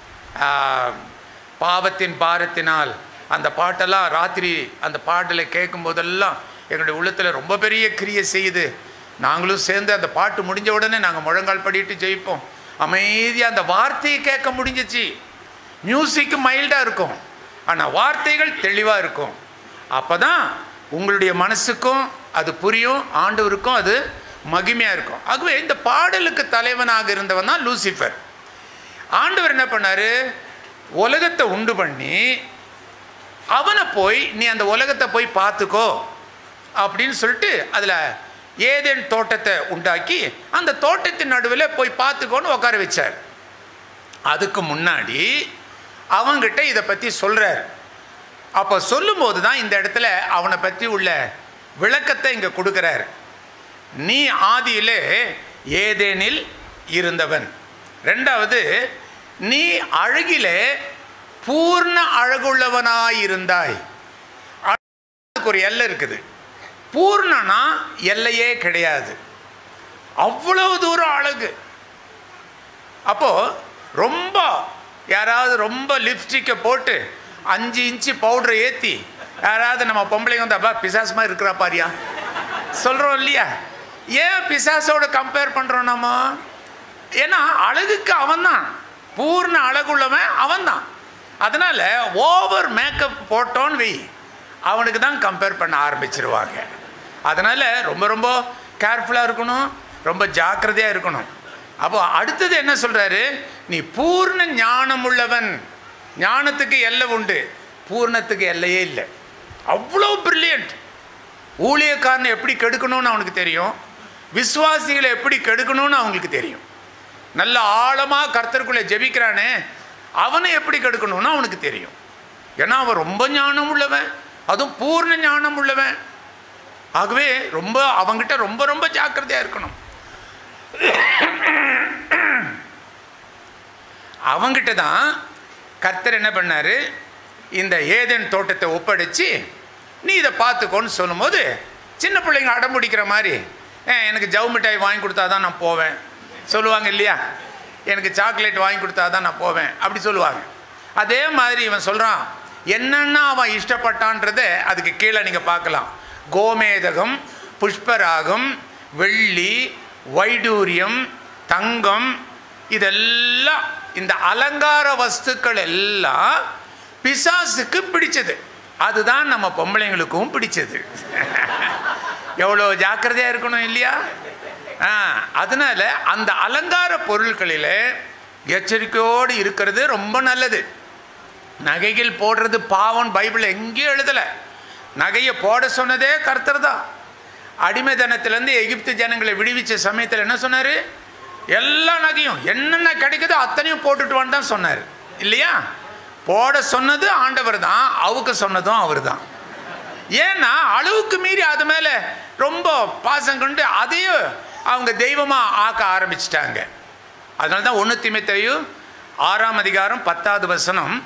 பாவத்தின் பாரத்தினால் அந்த பாட்டெல்லாம் ராத்திரி அந்த பாட்டில் கேட்கும் போதெல்லாம் எங்களுடைய உள்ளத்தில் ரொம்ப பெரிய கிரியை செய்யுது நாங்களும் சேர்ந்து அந்த பாட்டு முடிஞ்ச உடனே நாங்கள் முழங்கால் படிட்டு ஜெயிப்போம் அமைதியாக அந்த வார்த்தையை கேட்க முடிஞ்சிச்சு மியூசிக் மைல்டாக இருக்கும் ஆனால் வார்த்தைகள் தெளிவாக இருக்கும் அப்போ தான் உங்களுடைய மனசுக்கும் அது புரியும் ஆண்டவருக்கும் அது மகிமையாக இருக்கும் ஆகவே இந்த பாடலுக்கு தலைவனாக இருந்தவன் தான் லூசிஃபர் ஆண்டவர் என்ன பண்ணார் உலகத்தை உண்டு பண்ணி அவனை போய் நீ அந்த உலகத்தை போய் பார்த்துக்கோ அப்படின்னு சொல்லிட்டு அதில் ஏதேன் தோட்டத்தை உண்டாக்கி அந்த தோட்டத்தின் நடுவில் போய் பார்த்துக்கோன்னு உட்கார வச்சார் அதுக்கு முன்னாடி அவங்கிட்ட இதை பற்றி சொல்கிறார் அப்போ சொல்லும்போது தான் இந்த இடத்துல அவனை பற்றி உள்ள விளக்கத்தை இங்கே கொடுக்குறார் நீ ஆதியிலே ஏதேனில் இருந்தவன் ரெண்டாவது நீ அழகிலே பூர்ண அழகுள்ளவனாயிருந்தாய் அதுக்கு ஒரு எல்லை இருக்குது பூர்ணனா எல்லையே கிடையாது அவ்வளவு தூரம் அழகு அப்போ ரொம்ப யாராவது ரொம்ப லிப்ஸ்டிக்கை போட்டு அஞ்சு இன்ச்சு பவுடரை ஏற்றி யாராவது நம்ம பொம்பளைங்க வந்து அப்பா பிசாஸ் மாதிரி இருக்கிறா பாரியா சொல்கிறோம் இல்லையா ஏன் பிசாசோட கம்பேர் பண்ணுறோம் நம்ம ஏன்னா அழகுக்கு அவன்தான் பூர்ண அழகுள்ளவன் அவன்தான் அதனால் ஓவர் மேக்கப் போட்டோன்னு வை அவனுக்கு தான் கம்பேர் பண்ண ஆரம்பிச்சிருவாங்க அதனால் ரொம்ப ரொம்ப கேர்ஃபுல்லாக இருக்கணும் ரொம்ப ஜாக்கிரதையாக இருக்கணும் அப்போ அடுத்தது என்ன சொல்கிறாரு நீ பூர்ண ஞானம் உள்ளவன் ஞானத்துக்கு எல்லை உண்டு பூர்ணத்துக்கு எல்லையே இல்லை அவ்வளோ ப்ரில்லியண்ட் ஊழியக்காரனை எப்படி கெடுக்கணும்னு அவனுக்கு தெரியும் விசுவாசிகளை எப்படி கெடுக்கணும்னு அவங்களுக்கு தெரியும் நல்ல ஆழமாக கர்த்தருக்குள்ளே ஜெபிக்கிறானே அவனை எப்படி கெடுக்கணும்னு அவனுக்கு தெரியும் ஏன்னா அவன் ரொம்ப ஞானம் உள்ளவன் அதுவும் பூர்ண ஞானம் உள்ளவன் ஆகவே ரொம்ப அவங்கிட்ட ரொம்ப ரொம்ப ஜாக்கிரதையாக இருக்கணும் அவங்கிட்ட தான் கர்த்தர் என்ன பண்ணார் இந்த ஏதேன் தோட்டத்தை ஒப்படைச்சு நீ இதை பார்த்துக்கோன்னு சொல்லும்போது சின்ன பிள்ளைங்க அடம் பிடிக்கிற மாதிரி எனக்கு ஜவு மிட்டாய் வாங்கி கொடுத்தா தான் நான் போவேன் சொல்லுவாங்க இல்லையா எனக்கு சாக்லேட் வாங்கி கொடுத்தா தான் நான் போவேன் அப்படி சொல்லுவாங்க அதே மாதிரி இவன் சொல்கிறான் என்னென்ன அவன் இஷ்டப்பட்டான்றத அதுக்கு கீழே நீங்கள் பார்க்கலாம் கோமேதகம் புஷ்பராகம் வெள்ளி வைடூரியம் தங்கம் இதெல்லாம் இந்த அலங்கார வஸ்துக்கள் எல்லாம் பிசாசுக்கு பிடிச்சது அதுதான் நம்ம பொம்பளைங்களுக்கும் பிடிச்சது எவ்வளோ ஜாக்கிரதையாக இருக்கணும் இல்லையா ஆ அதனால் அந்த அலங்கார பொருட்களில் எச்சரிக்கையோடு இருக்கிறது ரொம்ப நல்லது நகைகள் போடுறது பாவம் பைபிள் எங்கேயும் எழுதலை நகையை போட சொன்னதே கர்த்தர் தான் அடிமைதனத்திலேருந்து எகிப்து ஜனங்களை விடுவிச்ச சமயத்தில் என்ன சொன்னார் எல்லா நகையும் என்னென்ன கிடைக்குதோ அத்தனையும் போட்டுட்டு தான் சொன்னார் இல்லையா போட சொன்னது ஆண்டவர் தான் அவுக்க சொன்னதும் அவர் தான் ஏன்னா அளவுக்கு மீறி அது மேலே ரொம்ப பாசம் கொண்டு அதையும் அவங்க தெய்வமாக ஆக்க ஆரம்பிச்சிட்டாங்க அதனால தான் ஒன்று திமித்தையும் ஆறாம் அதிகாரம் பத்தாவது வசனம்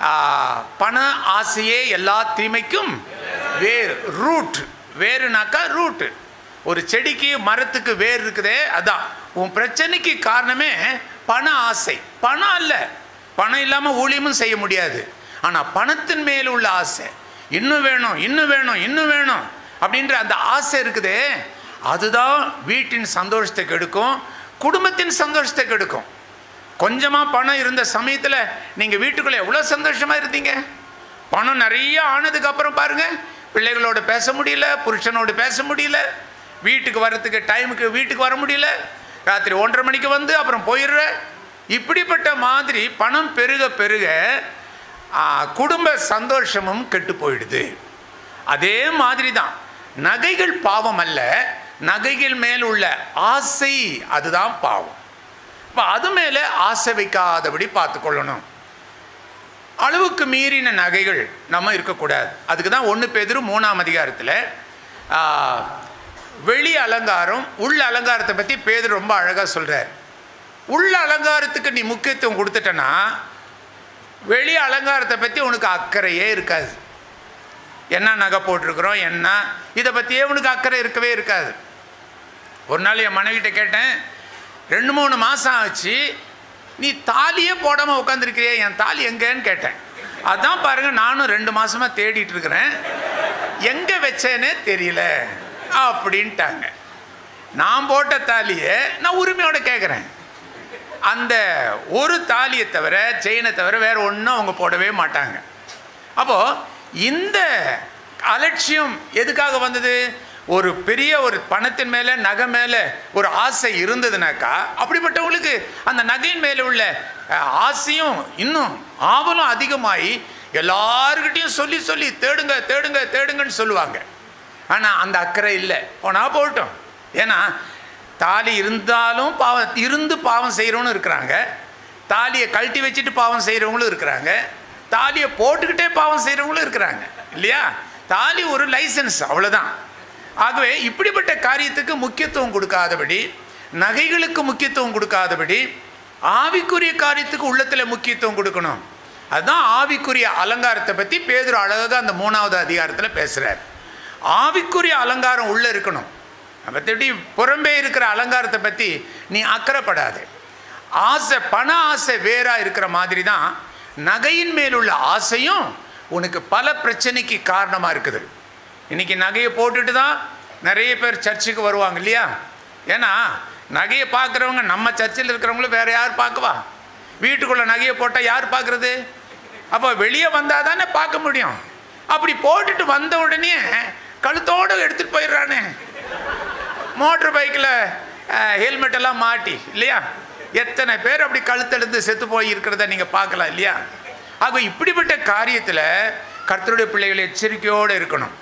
ஆ, பண ஆசையே எல்லா தீமைக்கும் வேர் ரூட் வேறுனாக்கா ரூட் ஒரு செடிக்கு மரத்துக்கு வேர் இருக்குதே அதான் உன் பிரச்சனைக்கு காரணமே பண ஆசை பணம் அல்ல பணம் இல்லாமல் ஊழியமும் செய்ய முடியாது ஆனால் பணத்தின் மேல் உள்ள ஆசை இன்னும் வேணும் இன்னும் வேணும் இன்னும் வேணும் அப்படின்ற அந்த ஆசை இருக்குதே அதுதான் வீட்டின் சந்தோஷத்தை கெடுக்கும் குடும்பத்தின் சந்தோஷத்தை கெடுக்கும் கொஞ்சமாக பணம் இருந்த சமயத்தில் நீங்கள் வீட்டுக்குள்ளே எவ்வளோ சந்தோஷமாக இருந்தீங்க பணம் நிறைய ஆனதுக்கு அப்புறம் பாருங்க பிள்ளைகளோட பேச முடியல புருஷனோடு பேச முடியல வீட்டுக்கு வர்றதுக்கு டைமுக்கு வீட்டுக்கு வர முடியல ராத்திரி ஒன்றரை மணிக்கு வந்து அப்புறம் போயிடுற இப்படிப்பட்ட மாதிரி பணம் பெருக பெருக ஆ, குடும்ப சந்தோஷமும் கெட்டு போயிடுது அதே மாதிரி தான் நகைகள் பாவம் அல்ல நகைகள் மேல் உள்ள ஆசை அதுதான் பாவம் இப்போ அது மேலே ஆசை வைக்காதபடி பார்த்துக்கொள்ளணும் அளவுக்கு மீறின நகைகள் நம்ம இருக்கக்கூடாது அதுக்கு தான் ஒன்று பேதிரு மூணாம் அதிகாரத்தில் ஆ, வெளி அலங்காரம் உள்ள அலங்காரத்தை பற்றி பேதர் ரொம்ப அழகாக சொல்கிறார் உள்ள அலங்காரத்துக்கு நீ முக்கியத்துவம் கொடுத்துட்டனா வெளி அலங்காரத்தை பற்றி உனக்கு அக்கறையே இருக்காது என்ன நகை போட்டிருக்கிறோம் என்ன இதை பற்றியே உனக்கு அக்கறை இருக்கவே இருக்காது ஒரு நாள் என் மனைவிட்ட கேட்டேன் ரெண்டு மூணு மாதம் ஆச்சு நீ தாலியே போடாமல் உட்காந்துருக்கிறியே என் தாலி எங்கேன்னு கேட்டேன் அதான் பாருங்கள் நானும் ரெண்டு மாதமாக தேடிட்டு இருக்கிறேன் எங்கே வச்சேனே தெரியல அப்படின்ட்டாங்க நான் போட்ட தாலியை நான் உரிமையோட கேட்குறேன் அந்த ஒரு தாலியை தவிர செயினை தவிர வேற ஒன்றும் அவங்க போடவே மாட்டாங்க அப்போது இந்த அலட்சியம் எதுக்காக வந்தது ஒரு பெரிய ஒரு பணத்தின் மேலே நகை மேலே ஒரு ஆசை இருந்ததுனாக்கா அப்படிப்பட்டவங்களுக்கு அந்த நகையின் மேலே உள்ள அஹ், ஆசையும் இன்னும் ஆவலும் அதிகமாகி எல்லாருக்கிட்டையும் சொல்லி சொல்லி தேடுங்க தேடுங்க தேடுங்கன்னு சொல்லுவாங்க ஆனால் அந்த அக்கறை இல்லை போனா போகட்டும் ஏன்னா தாலி இருந்தாலும் பாவம் இருந்து பாவம் செய்கிறவனும் இருக்கிறாங்க தாலியை கழட்டி வச்சுட்டு பாவம் செய்கிறவங்களும் இருக்கிறாங்க தாலியை போட்டுக்கிட்டே பாவம் செய்கிறவங்களும் இருக்கிறாங்க இல்லையா தாலி ஒரு லைசன்ஸ் அவ்வளோதான் ஆகவே இப்படிப்பட்ட காரியத்துக்கு முக்கியத்துவம் கொடுக்காதபடி நகைகளுக்கு முக்கியத்துவம் கொடுக்காதபடி ஆவிக்குரிய காரியத்துக்கு உள்ளத்தில் முக்கியத்துவம் கொடுக்கணும் அதுதான் ஆவிக்குரிய அலங்காரத்தை பற்றி பேதுரு அழகாக அந்த மூணாவது அதிகாரத்தில் பேசுகிறார் ஆவிக்குரிய அலங்காரம் உள்ளே இருக்கணும் மற்றபடி புறம்பே இருக்கிற அலங்காரத்தை பற்றி நீ அக்கறைப்படாதே ஆசை பண ஆசை வேறா இருக்கிற மாதிரி தான் நகையின் மேலுள்ள ஆசையும் உனக்கு பல பிரச்சனைக்கு காரணமாக இருக்குது இன்னைக்கு நகையை போட்டுட்டு தான் நிறைய பேர் சர்ச்சுக்கு வருவாங்க இல்லையா ஏன்னா நகையை பார்க்குறவங்க நம்ம சர்ச்சில் இருக்கிறவங்களும் வேற யார் பார்க்கவா வீட்டுக்குள்ளே நகையை போட்டால் யார் பார்க்குறது அப்போ வெளியே வந்தால் தானே பார்க்க முடியும் அப்படி போட்டுட்டு வந்த உடனே கழுத்தோடு எடுத்துகிட்டு போயிடுறானே மோட்டர் பைக்கில் ஹெல்மெட் எல்லாம் மாட்டி இல்லையா எத்தனை பேர் அப்படி கழுத்தெழுந்து செத்து போய் இருக்கிறத நீங்கள் பார்க்கலாம் இல்லையா ஆக இப்படிப்பட்ட காரியத்தில் கர்த்தருடைய பிள்ளைகள் எச்சரிக்கையோடு இருக்கணும்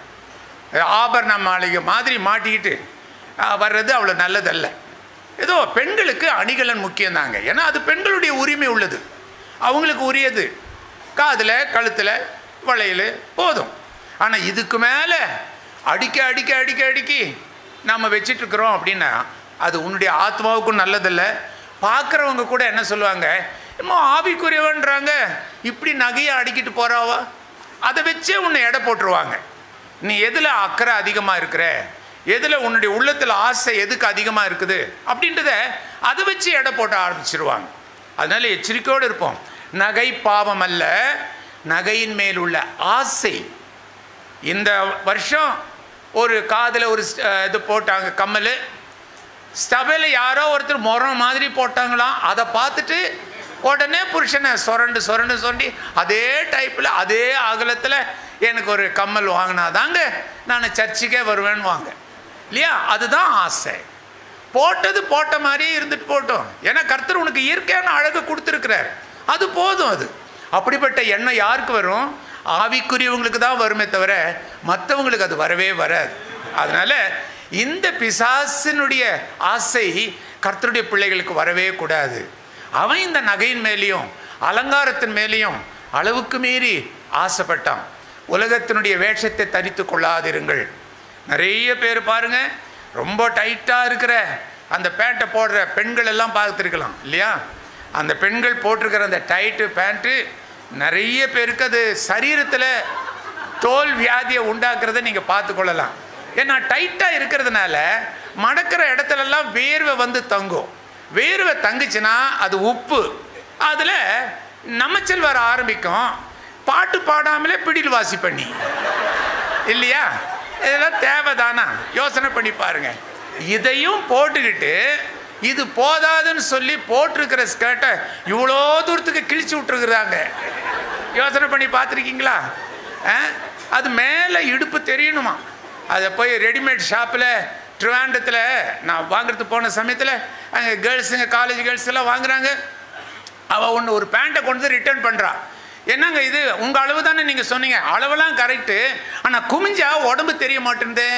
ஆபரண மாளிகை மாதிரி மாட்டிக்கிட்டு அஹ், வர்றது அவ்வளோ நல்லதல்ல ஏதோ பெண்களுக்கு அணிகலன் முக்கியம்தாங்க ஏன்னா அது பெண்களுடைய உரிமை உள்ளது அவங்களுக்கு உரியது காதில் கழுத்தில் வளையல் போதும் ஆனால் இதுக்கு மேலே அடிக்க அடிக்க அடிக்க அடிக்கி நம்ம வச்சிட்ருக்குறோம் அப்படின்னா அது உன்னுடைய ஆத்மாவுக்கும் நல்லதில்ல பார்க்குறவங்க கூட என்ன சொல்லுவாங்க என்னமோ ஆவிக்குரியவன்றாங்க இப்படி நகையை அடிக்கிட்டு போகிறாவா அதை வச்சே உன்னை எடை போட்டுருவாங்க நீ எதில் அக்கறை அதிகமாக இருக்கிற எதில் உன்னுடைய உள்ளத்தில் ஆசை எதுக்கு அதிகமாக இருக்குது அப்படின்றத அதை வச்சு எடை போட்ட ஆரம்பிச்சிருவாங்க அதனால எச்சரிக்கையோடு இருப்போம் நகை பாவம் அல்ல நகையின் மேல் உள்ள ஆசை இந்த வருஷம் ஒரு காதில் ஒரு ஸ்- அஹ் இது போட்டாங்க கம்மல் ஸ்டபையில் யாரோ ஒருத்தர் முறம் மாதிரி போட்டாங்களாம் அதை பார்த்துட்டு உடனே புருஷனை சொரண்டு சொரண்டு சொண்டி அதே டைப்பில் அதே அகலத்தில் எனக்கு ஒரு கம்மல் வாங்கினாதாங்க நான் சர்ச்சுக்கே வருவேன்னு வாங்க இல்லையா அதுதான் ஆசை போட்டது போட்ட மாதிரியே இருந்துட்டு போட்டோம் ஏன்னா கர்த்தர் உனக்கு இயற்கையான அழகு கொடுத்துருக்கிறார் அது போதும் அது அப்படிப்பட்ட எண்ணம் யாருக்கு வரும் ஆவிக்குரியவங்களுக்கு தான் வருமே தவிர மற்றவங்களுக்கு அது வரவே வராது அதனால இந்த பிசாசினுடைய ஆசை கர்த்தருடைய பிள்ளைகளுக்கு வரவே கூடாது அவன் இந்த நகையின் மேலேயும் அலங்காரத்தின் மேலேயும் அளவுக்கு மீறி ஆசைப்பட்டான் உலகத்தினுடைய வேஷத்தை தரித்து கொள்ளாதிருங்கள் நிறைய பேர் பாருங்க ரொம்ப டைட்டாக இருக்கிற அந்த பேண்ட்டை போடுற பெண்கள் எல்லாம் பார்த்துருக்கலாம் இல்லையா அந்த பெண்கள் போட்டிருக்கிற அந்த டைட்டு பேண்ட்டு நிறைய பேருக்கு அது சரீரத்தில் தோல் வியாதியை உண்டாக்குறதை நீங்கள் பார்த்துக்கொள்ளலாம் ஏன்னா டைட்டாக இருக்கிறதுனால மடக்கிற இடத்துலலாம் வேர்வை வந்து தங்கும் வேர்வை தங்குச்சுன்னா அது உப்பு அதில் நமச்சல் வர ஆரம்பிக்கும் பாட்டு பாடாமலே பிடில் வாசி பண்ணி இல்லையா இதெல்லாம் தேவைதானா யோசனை பண்ணி பாருங்க இதையும் போட்டுக்கிட்டு இது போதாதுன்னு சொல்லி போட்டிருக்கிற ஸ்கர்ட்டை இவ்வளோ தூரத்துக்கு கிழிச்சு விட்டுருக்குறாங்க யோசனை பண்ணி பார்த்துருக்கீங்களா அது மேலே இடுப்பு தெரியணுமா அதை போய் ரெடிமேட் ஷாப்பில் ட்ரிவாண்டத்தில் நான் வாங்குறதுக்கு போன சமயத்தில் அங்கே கேர்ள்ஸுங்க காலேஜ் கேர்ள்ஸ் எல்லாம் வாங்குறாங்க அவள் ஒன்று ஒரு பேண்ட்டை கொண்டு வந்து ரிட்டர்ன் பண்ணுறா என்னங்க இது உங்கள் அளவு தானே நீங்கள் சொன்னீங்க அளவெல்லாம் கரெக்டு ஆனால் குமிஞ்சா உடம்பு தெரிய மாட்டேங்குதே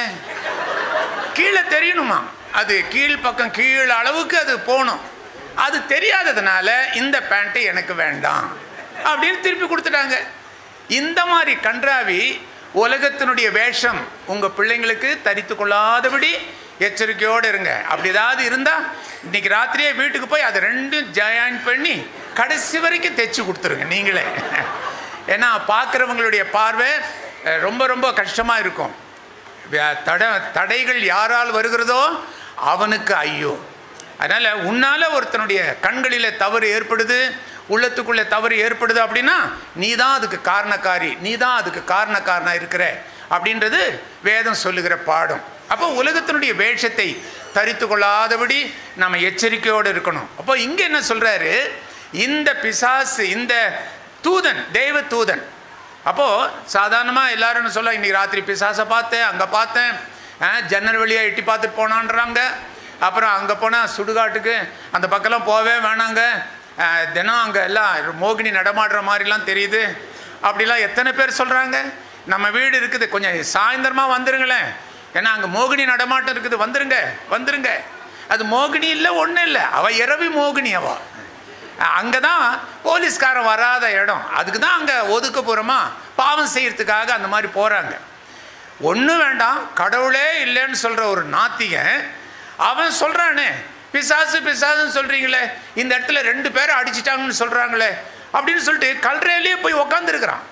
கீழே தெரியணுமா அது கீழ் பக்கம் கீழ் அளவுக்கு அது போகணும் அது தெரியாததுனால இந்த பேண்ட்டு எனக்கு வேண்டாம் அப்படின்னு திருப்பி கொடுத்துட்டாங்க இந்த மாதிரி கன்றாவி உலகத்தினுடைய வேஷம் உங்கள் பிள்ளைங்களுக்கு தரித்து கொள்ளாதபடி எச்சரிக்கையோடு இருங்க அப்படி ஏதாவது இருந்தால் இன்னைக்கு ராத்திரியே வீட்டுக்கு போய் அதை ரெண்டும் ஜாயின் பண்ணி கடைசி வரைக்கும் தைச்சு கொடுத்துருங்க நீங்களே ஏன்னா பார்க்குறவங்களுடைய பார்வை அஹ், ரொம்ப ரொம்ப கஷ்டமாக இருக்கும் வே- தட தடைகள் யாரால் வருகிறதோ அவனுக்கு ஐயோ அதனால் உன்னால் ஒருத்தனுடைய கண்களில் தவறு ஏற்படுது உள்ளத்துக்குள்ளே தவறு ஏற்படுது அப்படின்னா நீ தான் அதுக்கு காரணக்காரி நீ தான் அதுக்கு காரணக்காரனாக இருக்கிற அப்படின்றது வேதம் சொல்லுகிற பாடம் அப்போ உலகத்தினுடைய வேஷத்தை தரித்து கொள்ளாதபடி நம்ம எச்சரிக்கையோடு இருக்கணும் அப்போ இங்கே என்ன சொல்கிறாரு இந்த பிசாசு இந்த தூதன் தெய்வ தூதன் அப்போது சாதாரணமாக எல்லாரும் சொல்ல இன்னைக்கு ராத்திரி பிசாசை பார்த்தேன் அங்கே பார்த்தேன் ஆ, ஜன்னல் வழியாக எட்டி பார்த்துட்டு போனான்றாங்க அப்புறம் அங்கே போனால் சுடுகாட்டுக்கு அந்த பக்கம்லாம் போவே வேணாங்க ஆ, தினம் அங்கே எல்லாம் மோகினி நடமாடுற மாதிரிலாம் தெரியுது அப்படிலாம் எத்தனை பேர் சொல்கிறாங்க நம்ம வீடு இருக்குது கொஞ்சம் சாயந்தரமாக வந்துருங்களேன் ஏன்னா அங்கே மோகினி நடமாட்டம் இருக்குது வந்துருங்க வந்துருங்க அது மோகினி இல்லை ஒன்றும் இல்லை அவள் இரவி மோகினி அவள் அங்கே தான் போலீஸ்காரன் வராத இடம் அதுக்கு தான் அங்கே ஒதுக்கப்புறமா பாவம் செய்யறதுக்காக அந்த மாதிரி போகிறாங்க ஒன்றும் வேண்டாம் கடவுளே இல்லைன்னு சொல்கிற ஒரு நாத்திகன் அவன் சொல்கிறானே பிசாசு பிசாசுன்னு சொல்கிறீங்களே இந்த இடத்துல ரெண்டு பேரை அடிச்சிட்டாங்கன்னு சொல்கிறாங்களே அப்படின்னு சொல்லிட்டு கல்றையிலேயே போய் உக்காந்துருக்கிறான்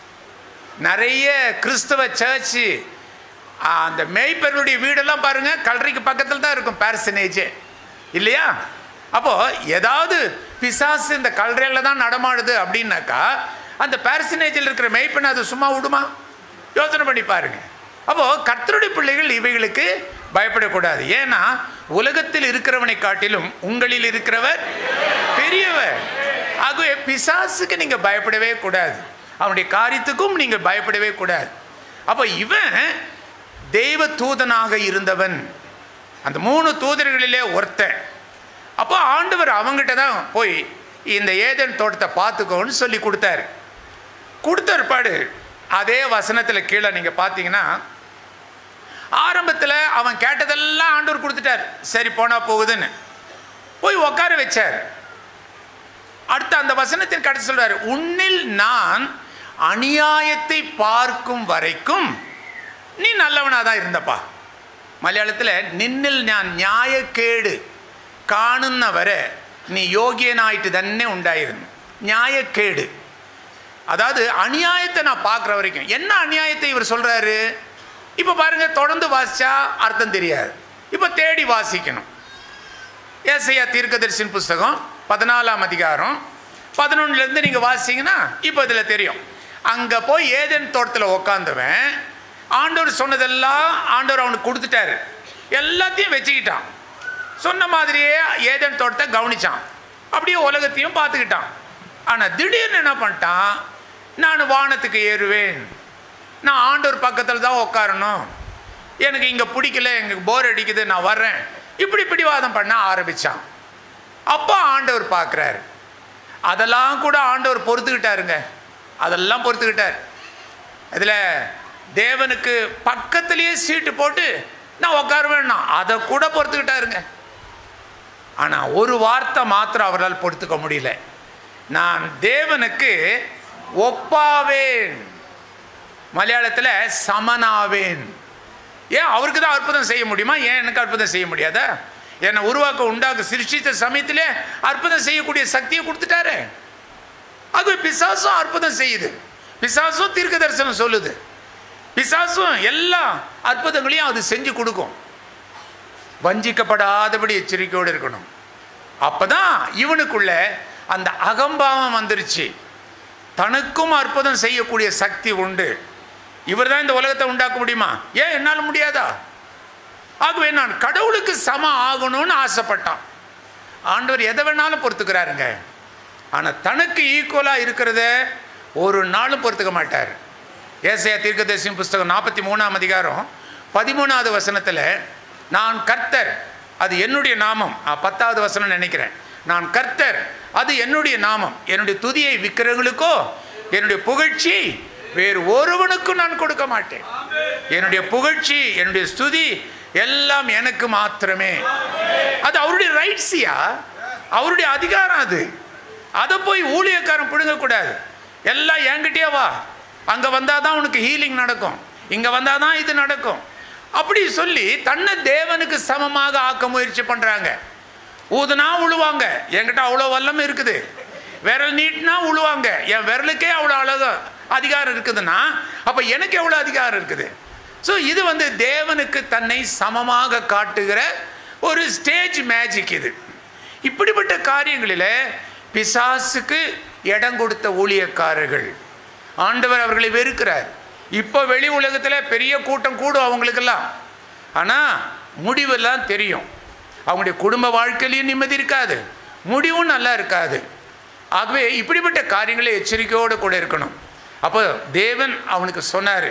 நிறைய கிறிஸ்தவ சர்ச்சு அந்த மேய்ப்பருடைய வீடெல்லாம் பாருங்க கல்லறைக்கு பக்கத்தில் தான் இருக்கும் பேர்சனேஜே இல்லையா அப்போ ஏதாவது பிசாசு இந்த கல்லறையில் தான் நடமாடுது அப்படின்னாக்கா அந்த பேர்சனேஜில் இருக்கிற மேய்ப்பனை அது சும்மா விடுமா யோசனை பண்ணி பாருங்க அப்போ கர்த்தருடைய பிள்ளைகள் இவைகளுக்கு பயப்படக்கூடாது ஏன்னா உலகத்தில் இருக்கிறவனை காட்டிலும் உங்களில் இருக்கிறவர் பெரியவர் ஆகவே பிசாசுக்கு நீங்கள் பயப்படவே கூடாது அவனுடைய காரியத்துக்கும் நீங்கள் பயப்படவே கூடாது அப்போ இவன் தெய்வ தூதனாக இருந்தவன் அந்த மூணு தூதர்களிலே ஒருத்தன் அப்போ ஆண்டவர் அவங்ககிட்ட தான் போய் இந்த ஏதேன் தோட்டத்தை பார்த்துக்கோன்னு சொல்லி கொடுத்தாரு கொடுத்த பிற்பாடு அதே வசனத்தில் கீழே நீங்கள் பார்த்தீங்கன்னா ஆரம்பத்தில் அவன் கேட்டதெல்லாம் ஆண்டவர் கொடுத்துட்டார் சரி போனால் போகுதுன்னு போய் உட்கார வச்சார் அடுத்து அந்த வசனத்தின் கடைசி சொல்றாரு உன்னில் நான் அநியாயத்தை பார்க்கும் வரைக்கும் நீ நல்லவனாக தான் இருந்தப்பா மலையாளத்தில் நின்னில் நான் நியாயக்கேடு കാണുന്ന വരെ നീ യോഗ്യനായിട്ട് തന്നെ ഉണ്ടായിരുന്നു நியாயக்கேடு அதாவது அநியாயத்தை நான் பார்க்குற வரைக்கும் என்ன அநியாயத்தை இவர் சொல்கிறாரு இப்போ பாருங்க தொடர்ந்து வாசிச்சா அர்த்தம் தெரியாது இப்போ தேடி வாசிக்கணும் ஏசையா தீர்க்கதரிசின் புஸ்தகம் பதினாலாம் அதிகாரம் பதினொன்றுலேருந்து நீங்கள் வாசிங்கன்னா இப்போ இதில் தெரியும் அங்கே போய் ஏதேன் தோட்டத்தில் உக்காந்தவன் ஆண்டவர் சொன்னதெல்லாம் ஆண்டவர் அவனுக்கு கொடுத்துட்டாரு எல்லாத்தையும் வச்சுக்கிட்டான் சொன்ன மாதிரியே ஏதேன் தோட்டத்தை கவனிச்சான் அப்படியே உலகத்தையும் பார்த்துக்கிட்டான் ஆனால் திடீர்னு என்ன பண்ணிட்டான் நான் வானத்துக்கு ஏறுவேன் நான் ஆண்டவர் பக்கத்தில் தான் உட்காரணும் எனக்கு இங்கே பிடிக்கல எனக்கு போர் அடிக்குது நான் வர்றேன் இப்படி பிடிவாதம் பண்ண ஆரம்பித்தான் அப்போ ஆண்டவர் பார்க்குறாரு அதெல்லாம் கூட ஆண்டவர் பொறுத்துக்கிட்டாருங்க அதெல்லாம் பொறுத்துக்கிட்டார் இதில் தேவனுக்கு பக்கத்துலேயே சீட்டு போட்டு நான் உட்காருவேன்னா அதை கூட பொறுத்துக்கிட்டாருங்க ஆனால் ஒரு வார்த்தை மாத்திரம் அவரால் பொறுத்துக்க முடியல நான் தேவனுக்கு ஒப்பாவேன் மலையாளத்தில் சமனாவேன் ஏன் அவருக்கு தான் அற்புதம் செய்ய முடியுமா ஏன் எனக்கு அற்புதம் செய்ய முடியாதா என்னை உருவாக்க உண்டாக்க சிருஷ்டித்த சமயத்திலே அற்புதம் செய்யக்கூடிய சக்தியை கொடுத்துட்டாரு ஆகவே பிசாசும் அற்புதம் செய்யுது பிசாசும் தீர்க்க தரிசனம் சொல்லுது பிசாசும் எல்லா அற்புதங்களையும் அது செஞ்சு கொடுக்கும் வஞ்சிக்கப்படாதபடி எச்சரிக்கையோடு இருக்கணும் அப்பதான் இவனுக்குள்ள அந்த அகம்பாவம் வந்துருச்சு தனக்கும் அற்புதம் செய்யக்கூடிய சக்தி உண்டு இவர் தான் இந்த உலகத்தை உண்டாக்க முடியுமா ஏன் என்னால் முடியாதா ஆகவே நான் கடவுளுக்கு சமம் ஆகணும்னு ஆசைப்பட்டான் ஆண்டவர் எதை வேணாலும் பொறுத்துக்கிறாருங்க ஆனால் தனக்கு ஈக்குவலாக இருக்கிறத ஒரு நாளும் பொறுத்துக்க மாட்டார் ஏசையா தீர்க்கதரிசி புஸ்தகம் நாற்பத்தி மூணாம் அதிகாரம் பதிமூணாவது வசனத்தில் நான் கர்த்தர் அது என்னுடைய நாமம் ஆ, பத்தாவது வசனம் நினைக்கிறேன் நான் கர்த்தர் அது என்னுடைய நாமம் என்னுடைய துதியை விற்கிறவங்களுக்கோ என்னுடைய புகழ்ச்சி வேறு ஒருவனுக்கும் நான் கொடுக்க மாட்டேன் என்னுடைய புகழ்ச்சி என்னுடைய ஸ்துதி எல்லாம் எனக்கு மாத்திரமே அது அவருடைய ரைட்ஸியா அவருடைய அதிகாரம் அது அதை போய் ஊழியக்காரன் பிடுங்கக்கூடாது எல்லாம் என்கிட்டயே வா அங்கே வந்தால் தான் உனக்கு ஹீலிங் நடக்கும் இங்கே வந்தால் தான் இது நடக்கும் அப்படி சொல்லி தன்னை தேவனுக்கு சமமாக ஆக்க முயற்சி பண்ணுறாங்க ஊதுனா உழுவாங்க என்கிட்ட அவ்வளோ வல்லமை இருக்குது விரல் நீட்டினா உழுவாங்க என் விரலுக்கே அவ்வளோ அழகு அதிகாரம் இருக்குதுன்னா அப்போ எனக்கு எவ்வளோ அதிகாரம் இருக்குது ஸோ இது வந்து தேவனுக்கு தன்னை சமமாக காட்டுகிற ஒரு ஸ்டேஜ் மேஜிக் இது இப்படிப்பட்ட காரியங்களில் பிசாசுக்கு இடம் கொடுத்த ஊழியக்காரர்கள் ஆண்டவர் அவர்களை வெறுக்கிறார் இப்போ வெளி உலகத்தில் பெரிய கூட்டம் கூடும் அவங்களுக்கெல்லாம் ஆனால் முடிவெல்லாம் தெரியும் அவங்களுடைய குடும்ப வாழ்க்கையிலையும் நிம்மதி இருக்காது முடிவும் நல்லா இருக்காது ஆகவே இப்படிப்பட்ட காரியங்களை எச்சரிக்கையோடு கூட இருக்கணும் அப்போ தேவன் அவனுக்கு சொன்னார்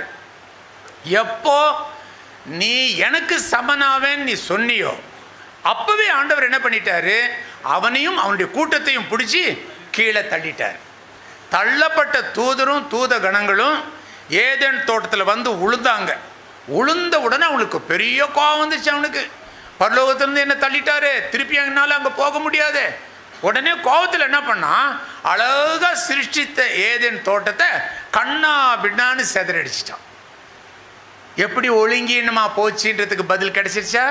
எப்போ நீ எனக்கு சமனாவேன் நீ சொன்னியோ அப்பவே ஆண்டவர் என்ன பண்ணிட்டாரு அவனையும் அவனுடைய கூட்டத்தையும் பிடிச்சி கீழே தள்ளிட்டார் தள்ளப்பட்ட தூதரும் தூத கணங்களும் ஏதேன் தோட்டத்தில் வந்து உளுந்தாங்க உளுந்த உடனே அவனுக்கு பெரிய கோவம் வந்துச்சு அவனுக்கு பரலோகத்திலிருந்து என்ன தள்ளிட்டாரு திருப்பி என்னால் அங்கே போக முடியாது உடனே கோவத்தில் என்ன பண்ணா அழகா சிருஷ்டித்த ஏதேன் தோட்டத்தை கண்ணா பின்னான்னு செதறடிச்சிட்டான் எப்படி ஒழுங்கீனமா போச்சுன்றதுக்கு பதில் கிடைச்சிருச்சா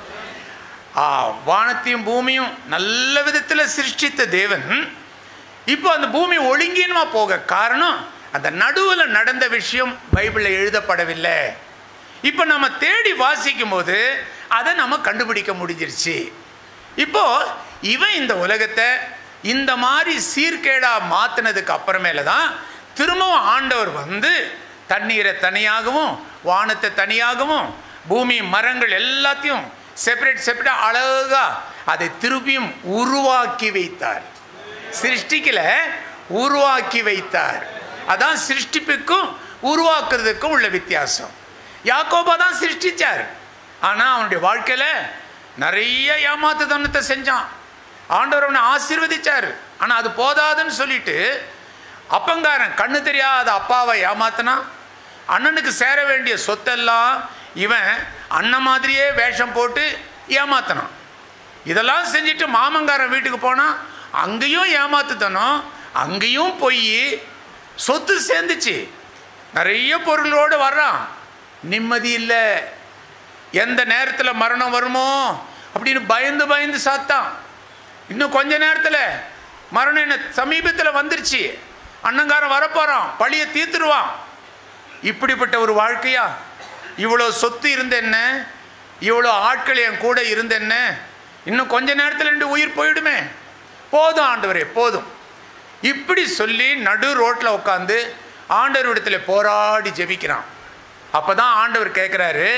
ஆ வானத்தையும் பூமியும் நல்ல விதத்தில் சிருஷ்டித்த தேவன் இப்போ அந்த பூமி ஒழுங்கீனமா போக காரணம் அந்த நடுவில் நடந்த விஷயம் பைபிளில் எழுதப்படவில்லை இப்போ நம்ம தேடி வாசிக்கும் போது அதை நம்ம கண்டுபிடிக்க முடிஞ்சிருச்சு இப்போ இவன் இந்த உலகத்தை இந்த மாதிரி சீர்கேடா மாத்தினதுக்கு அப்புறமேல தான் திரும்பவும் ஆண்டவர் வந்து தண்ணீரை தனியாகவும் வானத்தை தனியாகவும் பூமி மரங்கள் எல்லாத்தையும் செப்பரேட் செப்பரேட் அழகா அதை திருப்பியும் உருவாக்கி வைத்தார் சிருஷ்டிக்கல உருவாக்கி வைத்தார் அதான் சிருஷ்டிப்புக்கும் உருவாக்குறதுக்கும் உள்ள வித்தியாசம் யாக்கோபா தான் சிருஷ்டிச்சார் ஆனால் அவனுடைய வாழ்க்கையில் நிறைய ஏமாத்துத்தனத்தை செஞ்சான் ஆண்டவர் அவனை ஆசீர்வதிச்சார் ஆனால் அது போதாதுன்னு சொல்லிட்டு அப்பங்காரன் கண்ணு தெரியாத அப்பாவை ஏமாத்தினா அண்ணனுக்கு சேர வேண்டிய சொத்தெல்லாம் இவன் அண்ணன் மாதிரியே வேஷம் போட்டு ஏமாத்தினான் இதெல்லாம் செஞ்சுட்டு மாமங்காரன் வீட்டுக்கு போனால் அங்கேயும் ஏமாத்துத்தனம் அங்கேயும் போய் சொத்து சேர்ந்துச்சு நிறைய பொருளோடு வர்றான் நிம்மதி இல்லை எந்த நேரத்தில் மரணம் வருமோ அப்படின்னு பயந்து பயந்து சாத்தான் இன்னும் கொஞ்ச நேரத்தில் மரணம் என்ன சமீபத்தில் வந்துருச்சு அண்ணங்காரன் வரப்போகிறான் பழியை தீர்த்துருவான் இப்படிப்பட்ட ஒரு வாழ்க்கையா இவ்வளோ சொத்து இருந்த என்ன இவ்வளோ ஆட்கள் என் கூட இருந்த என்ன இன்னும் கொஞ்ச நேரத்தில் ரெண்டு உயிர் போயிடுமே போதும் ஆண்டவரே போதும் இப்படி சொல்லி நடு ரோட்டில் உட்காந்து ஆண்டவரிடத்தில் போராடி ஜெபிக்கிறான் அப்போ தான் ஆண்டவர் கேட்குறாரு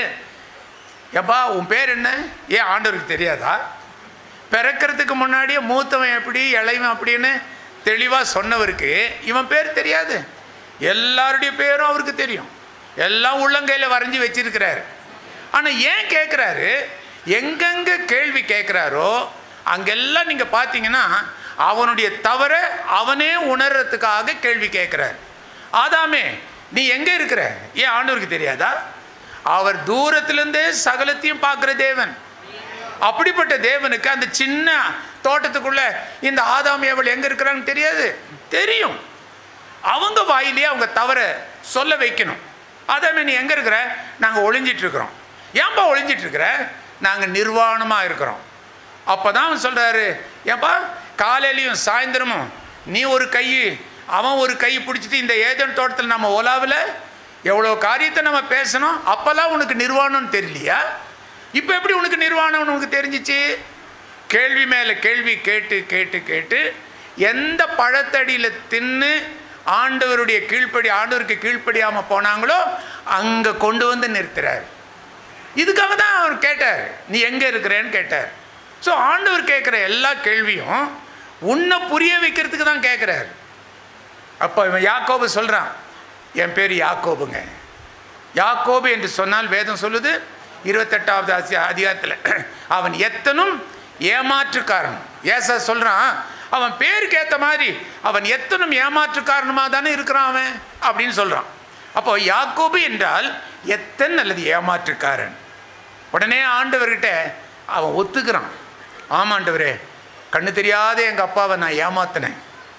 எப்பா உன் பேர் என்ன ஏன் ஆண்டவருக்கு தெரியாதா பிறக்கிறதுக்கு முன்னாடியே மூத்தவன் எப்படி இளைவன் அப்படின்னு தெளிவாக சொன்னவருக்கு இவன் பேர் தெரியாது எல்லாருடைய பேரும் அவருக்கு தெரியும் எல்லாம் உள்ளங்கையில் வரைஞ்சி வச்சிருக்கிறாரு ஆனால் ஏன் கேட்குறாரு எங்கெங்கே கேள்வி கேட்குறாரோ அங்கெல்லாம் நீங்கள் பார்த்தீங்கன்னா அவனுடைய தவற அவனே உணர்றதுக்காக கேள்வி கேட்குறாரு ஆதாமே நீ எங்கே இருக்கிற ஏன் ஆண்டவருக்கு தெரியாதா அவர் தூரத்திலிருந்தே சகலத்தையும் பார்க்குற தேவன் அப்படிப்பட்ட தேவனுக்கு அந்த சின்ன தோட்டத்துக்குள்ள இந்த ஆதாம் ஏவல் எங்கே இருக்கிறான்னு தெரியாது தெரியும் அவங்க வாயிலேயே அவங்க தவற சொல்ல வைக்கணும் ஆதாமே நீ எங்கே இருக்கிற நாங்கள் ஒளிஞ்சிட்டு இருக்கிறோம் ஏன்பா ஒளிஞ்சிட்டு இருக்கிற நாங்கள் நிர்வாணமாக இருக்கிறோம் அப்போ தான் அவன் சொல்கிறாரு ஏன்பா காலையிலையும் சாயந்தரமும் நீ ஒரு கை அவன் ஒரு கை பிடிச்சிட்டு இந்த ஏதன் தோட்டத்தில் நம்ம ஓலாவில் எவ்வளோ காரியத்தை நம்ம பேசணும் அப்போல்லாம் உனக்கு நிர்வாணம்னு தெரியலையா இப்போ எப்படி உனக்கு நிர்வாணம்னு உனக்கு தெரிஞ்சிச்சு கேள்வி மேலே கேள்வி கேட்டு கேட்டு கேட்டு எந்த பழத்தடியில் தின்னு ஆண்டவருடைய கீழ்ப்படி ஆண்டவருக்கு கீழ்ப்படியாமல் போனாங்களோ அங்கே கொண்டு வந்து நிறுத்துறார் இதுக்காக தான் அவர் கேட்டார் நீ எங்கே இருக்கிறேன்னு கேட்டார் ஸோ ஆண்டவர் கேட்குற எல்லா கேள்வியும் உன்னை புரிய வைக்கிறதுக்கு தான் கேட்குறார் அப்போ இவன் யாக்கோபு சொல்கிறான் என் பேர் யாக்கோபுங்க யாக்கோபு என்று சொன்னால் வேதம் சொல்லுது இருபத்தெட்டாவது அசி- அதிகாரத்தில் அவன் எத்தனும் ஏமாற்றுக்காரன் ஏசா சொல்கிறான் அவன் பேருக்கு ஏற்ற மாதிரி அவன் எத்தனும் ஏமாற்றுக்காரனுமாக தானே இருக்கிறான் அவன் அப்படின்னு சொல்கிறான் அப்போ யாக்கோபு என்றால் எத்தன் அல்லது ஏமாற்றுக்காரன் உடனே ஆண்டவர்கிட்ட அவன் ஒத்துக்கிறான் ஆமாண்டவரே கண்ணு தெரியாத எங்கள் அப்பாவை நான் ஏமாத்தினேன்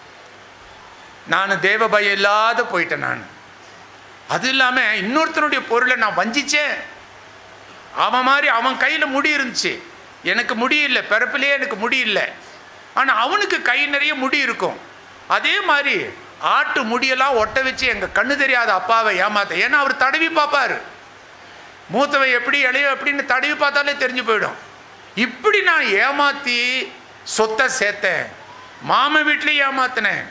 நான் தேவ பயம் இல்லாத போயிட்டேன் நான் அது இல்லாமல் இன்னொருத்தனுடைய பொருளை நான் வஞ்சிச்சேன் அவன் மாதிரி அவன் கையில் முடி இருந்துச்சு எனக்கு முடி இல்லை பிறப்பிலே எனக்கு முடி இல்லை ஆனால் அவனுக்கு கை நிறைய முடி இருக்கும் அதே மாதிரி ஆட்டு முடியெல்லாம் ஒட்ட வச்சு எங்கள் கண்ணு தெரியாத அப்பாவை ஏமாத்த ஏன்னா அவர் தடவி பார்ப்பாரு மூத்தவன் எப்படி இளைய எப்படின்னு தடவி பார்த்தாலே தெரிஞ்சு போயிடும் இப்படி நான் ஏமாத்தி சொத்தை சேர்த்தேன் மாமன் வீட்லேயும் ஏமாத்தினேன்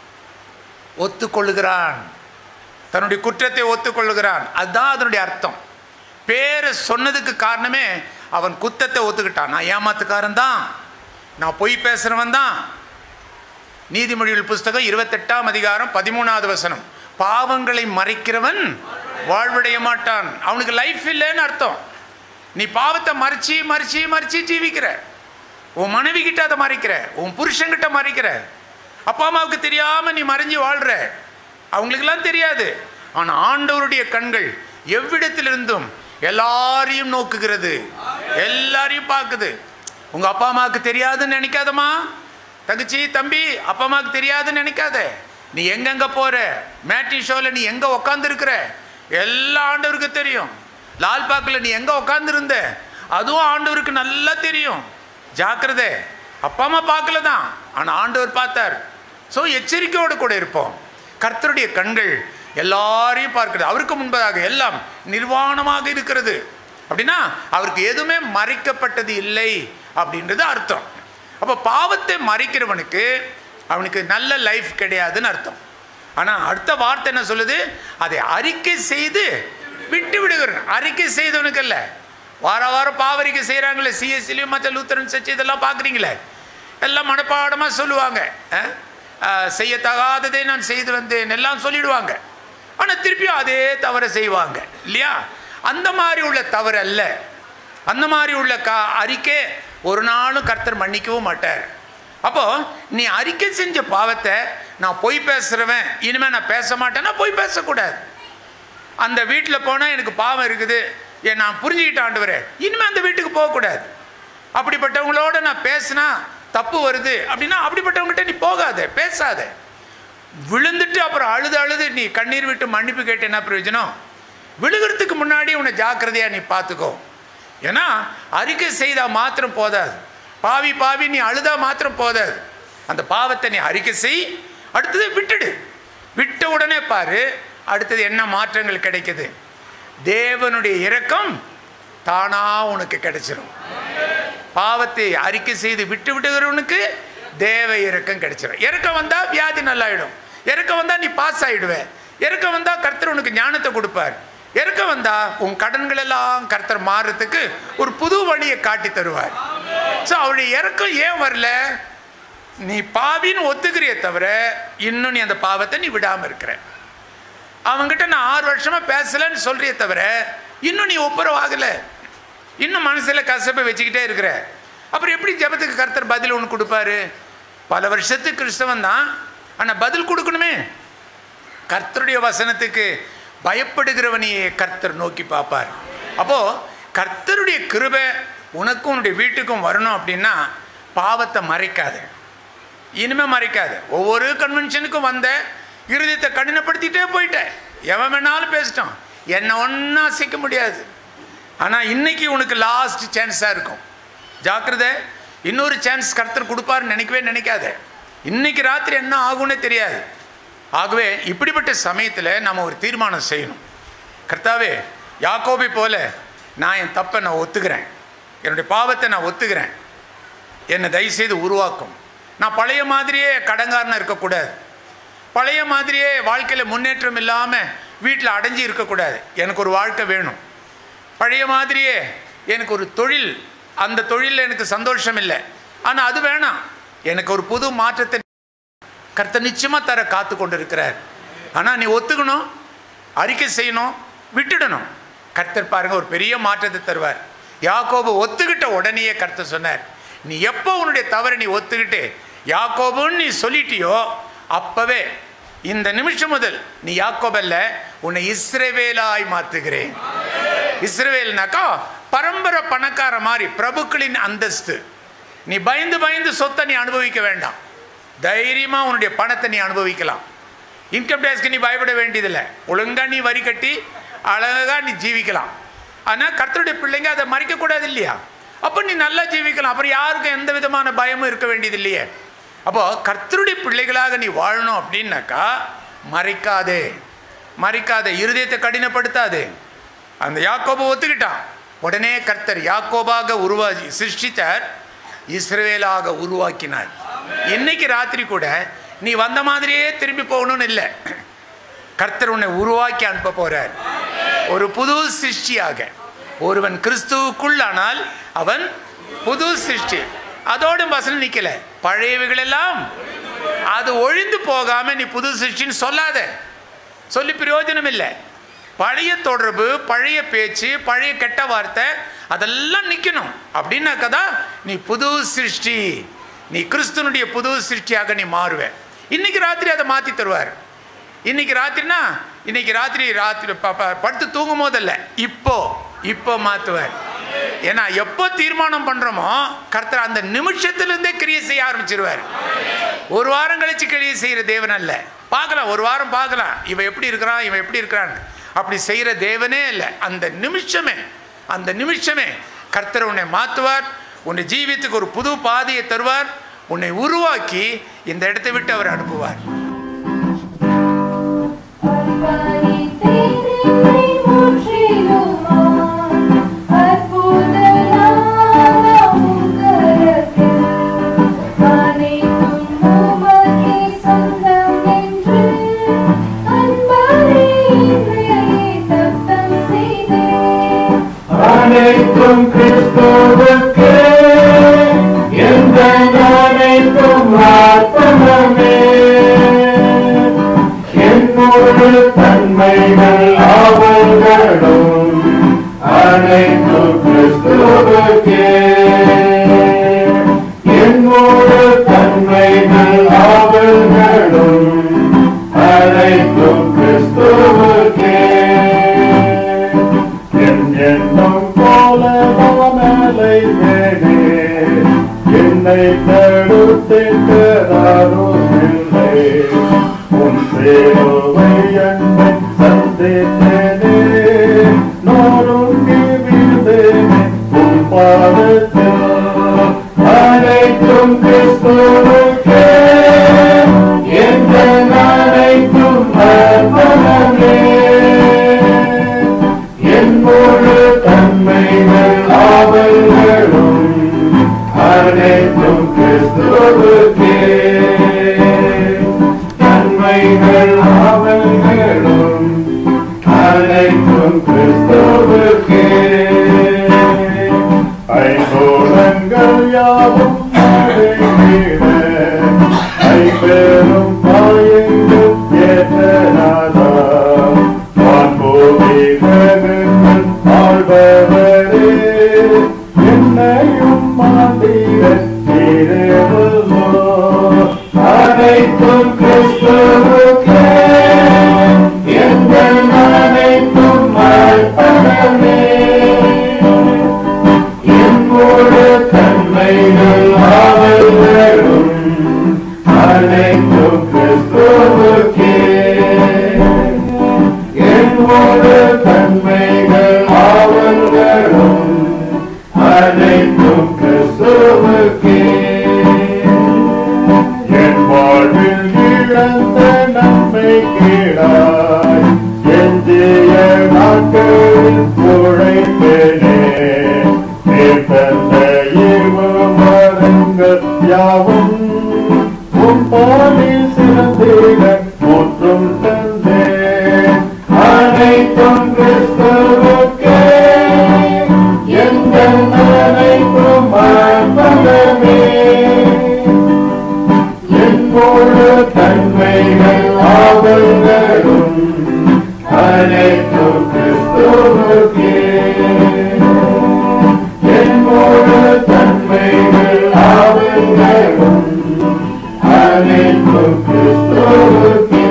ஒத்துக்கொள்ளுகிறான் தன்னுடைய குற்றத்தை ஒத்துக்கொள்ளுகிறான் அதுதான் அதனுடைய அர்த்தம் பேரை சொன்னதுக்கு காரணமே அவன் குத்தத்தை ஒத்துக்கிட்டான் நான் ஏமாத்துக்காரன் தான் நான் பொய் பேசுகிறவன் தான் நீதிமொழிகள் புஸ்தகம் இருபத்தெட்டாம் அதிகாரம் பதிமூணாவது வசனம் பாவங்களை மறைக்கிறவன் வாழ்வடைய மாட்டான் அவனுக்கு லைஃப் இல்லைன்னு அர்த்தம் நீ பாவத்தை மறைச்சி மறைச்சி மறைச்சி ஜீவிக்கிற உன் மனைவி கிட்ட அதை மறைக்கிற உன் புருஷன்கிட்ட மறைக்கிற அப்பா அம்மாவுக்கு தெரியாம நீ மறைஞ்சு வாழ்ற அவங்களுக்கெல்லாம் தெரியாது ஆனால் ஆண்டவருடைய கண்கள் எவ்விடத்திலிருந்தும் எல்லாரையும் நோக்குகிறது எல்லாரையும் பார்க்குது உங்க அப்பா அம்மாவுக்கு தெரியாதுன்னு நினைக்காதம்மா தங்கச்சி தம்பி அப்பா அம்மாவுக்கு தெரியாதுன்னு நினைக்காத நீ எங்கெங்க போற மேட்டி ஷோவில் நீ எங்க உக்காந்துருக்கிற எல்லா ஆண்டவருக்கு தெரியும் லால்பாக்கில் நீ எங்க உக்காந்துருந்த அதுவும் ஆண்டவருக்கு நல்லா தெரியும் ஜாக்கிரதை அப்பா அம்மா பார்க்கல தான் ஆனால் ஆண்டவர் பார்த்தார் ஸோ எச்சரிக்கையோடு கூட இருப்போம் கர்த்தருடைய கண்கள் எல்லாரையும் பார்க்கிறது அவருக்கு முன்பதாக எல்லாம் நிர்வாணமாக இருக்கிறது அப்படின்னா அவருக்கு எதுவுமே மறைக்கப்பட்டது இல்லை அப்படின்றது அர்த்தம் அப்போ பாவத்தை மறைக்கிறவனுக்கு அவனுக்கு நல்ல லைஃப் கிடையாதுன்னு அர்த்தம் ஆனால் அடுத்த வார்த்தை என்ன சொல்லுது அதை அறிக்கை செய்து விட்டு விடுகிறேன் அறிக்கை செய்தவனுக்கு அல்ல வார வாரம் பாவரிக்கை செய்கிறாங்களே சிஎஸ்சிலையும் மற்ற லூத்தரன் சர்ச் இதெல்லாம் பார்க்குறீங்களே எல்லாம் மனப்பாடமாக சொல்லுவாங்க அஹ், அஹ், செய்யத்தகாததை நான் செய்து வந்தேன் எல்லாம் சொல்லிடுவாங்க ஆனால் திருப்பியும் அதே தவறை செய்வாங்க இல்லையா அந்த மாதிரி உள்ள தவறு அல்ல அந்த மாதிரி உள்ள கா அறிக்கை ஒரு நாளும் கர்த்தர் மன்னிக்கவும் மாட்டார் அப்போ நீ அறிக்கை செஞ்ச பாவத்தை நான் பொய் பேசுகிறவன் இனிமேல் நான் பேச மாட்டேன்னா பொய் பேசக்கூடாது அந்த வீட்டில் போனால் எனக்கு பாவம் இருக்குது ஏன் நான் புரிஞ்சுக்கிட்ட ஆண்டவரே இனிமேல் அந்த வீட்டுக்கு போகக்கூடாது அப்படிப்பட்டவங்களோட நான் பேசினா தப்பு வருது அப்படின்னா அப்படிப்பட்டவங்ககிட்ட நீ போகாத பேசாத விழுந்துட்டு அப்புறம் அழுது அழுது நீ கண்ணீர் விட்டு மன்னிப்பு கேட்டு என்ன பிரயோஜனம் விழுகிறதுக்கு முன்னாடி உன்னை ஜாக்கிரதையாக நீ பார்த்துக்கோ ஏன்னா அறிக்கை செய்தால் மாத்திரம் போதாது பாவி பாவி நீ அழுதா மாத்திரம் போதாது அந்த பாவத்தை நீ அறிக்கை செய் அடுத்தது விட்டுடு விட்ட உடனே பாரு அடுத்தது என்ன மாற்றங்கள் கிடைக்குது தேவனுடைய இரக்கம் தானா உனக்கு கிடைச்சிரும் பாவத்தை அறிக்கை செய்து விட்டு விடுகிறவனுக்கு தேவ இறக்கம் கிடைச்சிடும் இறக்கம் வந்தால் வியாதி நல்லாயிடும் இறக்கம் வந்தால் நீ பாஸ் ஆகிடுவ இறக்கம் வந்தால் கர்த்தர் உனக்கு ஞானத்தை கொடுப்பார் இறக்கம் வந்தால் உன் கடன்கள் எல்லாம் கர்த்தர் மாறுறதுக்கு ஒரு புது வழியை காட்டி தருவார் ஸோ அவருடைய இறக்கம் ஏன் வரல நீ பாவின்னு ஒத்துக்கிறிய தவிர இன்னும் நீ அந்த பாவத்தை நீ விடாமல் இருக்கிற அவங்ககிட்ட நான் ஆறு வருஷமாக பேசலைன்னு சொல்றியே தவிர இன்னும் நீ ஒப்புரவாகலை இன்னும் மனசில் கசப்பை வச்சுக்கிட்டே இருக்கிற அப்புறம் எப்படி ஜெபத்துக்கு கர்த்தர் பதில் ஒன்று கொடுப்பாரு பல வருஷத்துக்கு கிறிஸ்தவன் தான் ஆனால் பதில் கொடுக்கணுமே கர்த்தருடைய வசனத்துக்கு பயப்படுகிறவனையே கர்த்தர் நோக்கி பார்ப்பார் அப்போது கர்த்தருடைய கிருபை உனக்கும் உன்னுடைய வீட்டுக்கும் வரணும் அப்படின்னா பாவத்தை மறைக்காத இனிமே மறைக்காது ஒவ்வொரு கன்வென்ஷனுக்கும் வந்த இருதயத்தை கடினப்படுத்திட்டே போயிட்டேன் எவன் வேணாலும் பேசிட்டான் என்னை ஒன்றும் அசைக்க முடியாது ஆனால் இன்னைக்கு உனக்கு லாஸ்ட் சான்ஸாக இருக்கும் ஜாக்கிரதை இன்னொரு சான்ஸ் கர்த்தர் கொடுப்பாருன்னு நினைக்கவே நினைக்காத இன்னைக்கு ராத்திரி என்ன ஆகும்னே தெரியாது ஆகவே இப்படிப்பட்ட சமயத்தில் நம்ம ஒரு தீர்மானம் செய்யணும் கர்த்தாவே யாக்கோபை போல நான் என் தப்பை நான் ஒத்துக்கிறேன் என்னுடைய பாவத்தை நான் ஒத்துக்கிறேன் என்னை தயவுசெய்து உருவாக்கும் நான் பழைய மாதிரியே கடங்காரனாக இருக்கக்கூடாது பழைய மாதிரியே வாழ்க்கையில் முன்னேற்றம் இல்லாமல் வீட்டில் அடைஞ்சு இருக்கக்கூடாது எனக்கு ஒரு வாழ்க்கை வேணும் பழைய மாதிரியே எனக்கு ஒரு தொழில் அந்த தொழிலில் எனக்கு சந்தோஷம் இல்லை ஆனால் அது வேணாம் எனக்கு ஒரு புது மாற்றத்தை கர்த்தர் நிச்சயமாக தர காத்து கொண்டு இருக்கிறார் ஆனால் நீ ஒத்துக்கணும் அறிக்கை செய்யணும் விட்டுடணும் கர்த்தர் பாருங்க ஒரு பெரிய மாற்றத்தை தருவார் யாக்கோபு ஒத்துக்கிட்ட உடனேயே கர்த்தர் சொன்னார் நீ எப்போ உன்னுடைய தவறை நீ ஒத்துக்கிட்டு யாக்கோபுன்னு நீ சொல்லிட்டியோ அப்பவே இந்த நிமிஷம் முதல் நீ யாக்கோபல்ல உன்னை இஸ்ரவேலாய் மாத்துகிறேன் இஸ்ரவேல்னாக்கா பரம்பரை பணக்கார மாதிரி பிரபுக்களின் அந்தஸ்து நீ பயந்து பயந்து சொத்தை நீ அனுபவிக்க வேண்டாம் தைரியமாக உன்னுடைய பணத்தை நீ அனுபவிக்கலாம் இன்கம் டேக்ஸ்க்கு நீ பயப்பட வேண்டியதில்லை ஒழுங்கா நீ வரி கட்டி அழகாக நீ ஜீவிக்கலாம் ஆனால் கர்த்தருடைய பிள்ளைங்க அதை மறைக்கக்கூடாது இல்லையா அப்போ நீ நல்லா ஜீவிக்கலாம் அப்புறம் யாருக்கும் எந்த விதமான பயமும் இருக்க வேண்டியது இல்லையே அப்போ கர்த்தருடைய பிள்ளைகளாக நீ வாழணும் அப்படின்னாக்கா மறைக்காதே மறைக்காதே இருதயத்தை கடினப்படுத்தாதே அந்த யாக்கோபை ஒத்துக்கிட்டான் உடனே கர்த்தர் யாக்கோபாக உருவாக்கி சிருஷ்டித்தார் இஸ்ரவேலாக உருவாக்கினார் இன்னைக்கு ராத்திரி கூட நீ வந்த மாதிரியே திரும்பி போகணும்னு இல்லை கர்த்தர் உன்னை உருவாக்கி அனுப்ப போறார் ஒரு புது சிருஷ்டியாக ஒருவன் கிறிஸ்துவுக்குள்ளானால் அவன் புது சிருஷ்டி அதோடு வசனம் நிக்கல பழையவைகள் எல்லாம் அது ஒழிந்து போகாம நீ புது சிருஷ்டின்னு சொல்லாத சொல்லி பிரயோஜனம் இல்லை பழைய தொடர்பு பழைய பேச்சு பழைய கெட்ட வார்த்தை அதெல்லாம் நிற்கணும் அப்படின்னாக்கா தான் நீ புது சிருஷ்டி நீ கிறிஸ்துவனுடைய புது சிருஷ்டியாக நீ மாறுவ இன்னைக்கு ராத்திரி அதை மாற்றி தருவார் இன்னைக்கு ராத்திரினா இன்னைக்கு ராத்திரி ராத்திரி ப- ப- படுத்து தூங்கும் போதல்ல இப்போ இப்போ மாற்றுவார் ஏன்னா எப்போ தீர்மானம் பண்ணுறோமோ கர்த்தர் அந்த நிமிஷத்திலிருந்தே கிரியை செய்ய ஆரம்பிச்சிருவார் ஒரு வாரம் கழிச்சு கிரியை செய்கிற தேவன் அல்ல பார்க்கலாம் ஒரு வாரம் பார்க்கலாம் இவன் எப்படி இருக்கிறான் இவன் எப்படி இருக்கிறான் அப்படி செய்கிற தேவனே இல்லை அந்த நிமிஷமே அந்த நிமிஷமே கர்த்தர் உன்னை மாற்றுவார் உன்னை ஜீவியத்துக்கு ஒரு புது பாதையை தருவார் உன்னை உருவாக்கி இந்த இடத்தை விட்டு அவர் அனுப்புவார் அன்பனை தேனை முற்றிலுமாய் அற்புதனான உங்கரத்தில் அனைத்தும் உமக்கே சொந்தம் என்று அன்பனை இன்றையே தத்தம் செய்தேன் அனைத்தும் கிறிஸ்துவுக்கே எந்த அனைத்தும் ஆத்மமே என்னோடு தன்மைகள் ஆவல்களும் அனைத்தும் கிறிஸ்துவுக்கே என்னோடு தன்மைகள் ஆவல்களும் அனைத்தும் கிறிஸ்துவுக்கே என் எண்ணம் போல வானலை மேலே என்னை தடுத்திட்டாரும் இல்லை உன் சேவை என்னை சந்தித்தேனே நோருங்கி விழுந்தேனே உன் பாதத்தில் அனைத்தும் கிறிஸ்துவுக்கே எந்த அனைத்தும் அர்ப்பணமே என்னோடு தன்மைகள் ஆவல்களும் அனைத்தும் கிறிஸ்துவுக்கே தன்மைகள் ஆவல்களும் அனைத்தும் கிறிஸ்துவுக்கே ஐங்கோலங்கள் யாவும் அடைந்திட ஐம்பெரும் பாயங்கள் ஏற்றனாதா வான்போதிகளும் ஆழ்பவரே என்னையும் மாண்டிட தீரவல்லோ அனைத்தும் கிறிஸ்துவுக்கே எந்த அனைத்தும் அர்ப்பணமே என்னோடு தன்மைகள் ஆவல்களும் அனைத்தும் கிறிஸ்துவுக்கே என்னோடு தன்மைகள் ஆவல்களும் அனைத்தும் கிறிஸ்துவுக்கே என் வாழ்வில் இழந்த நன்மை கீழாய் எஞ்சிய நாட்களில் உழைத்தேனே நீ தந்த ஈவு மரங்கள் யாவும் உன் பாலில் சிறந்திட முற்றும் தந்தேன் அனைத்தும் கிறிஸ்துவுக்கே எங்கள் அனைத்தும் அர்ப்பணமே என் முழு தன்மைகள் ஆவல்களும் அனைத்தும் கிறிஸ்துவுக்கே என் முழு தன்மைகள் ஆவல்களும் அனைத்தும் கிறிஸ்துவுக்கே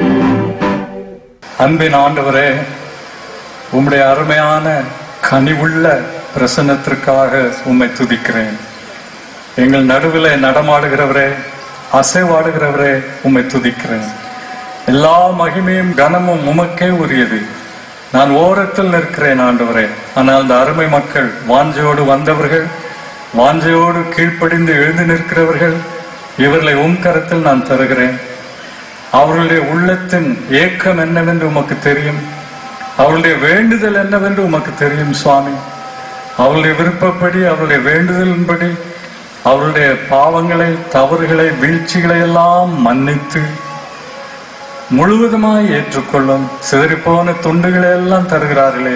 அன்பின் ஆண்டவரே உம்முடைய அருமையான கனிவுள்ள பிரசன்னத்திற்காக உம்மை துதிக்கிறேன் எங்கள் நடுவில் நடமாடுகிறவரே அசைவாடுகிறவரே உம்மை துதிக்கிறேன் எல்லா மகிமையும் கனமும் உமக்கே உரியது நான் ஓரத்தில் நிற்கிறேன் ஆண்டவரே ஆனால் அந்த அருமை மக்கள் வாஞ்சையோடு வந்தவர்கள் வாஞ்சையோடு கீழ்ப்படிந்து எழுந்து நிற்கிறவர்கள் இவர்களை உம் கரத்தில் நான் தருகிறேன் அவர்களுடைய உள்ளத்தின் ஏக்கம் என்னவென்று உமக்கு தெரியும் அவளுடைய வேண்டுதல் என்னவென்று உமக்கு தெரியும் சுவாமி அவளுடைய விருப்பப்படி அவளுடைய வேண்டுதலின்படி அவளுடைய பாவங்களை தவறுகளை வீழ்ச்சிகளை எல்லாம் மன்னித்து முழுவதுமாய் ஏற்றுக்கொள்ளும் சிதறிப்போன துண்டுகளை எல்லாம் தருகிறார்களே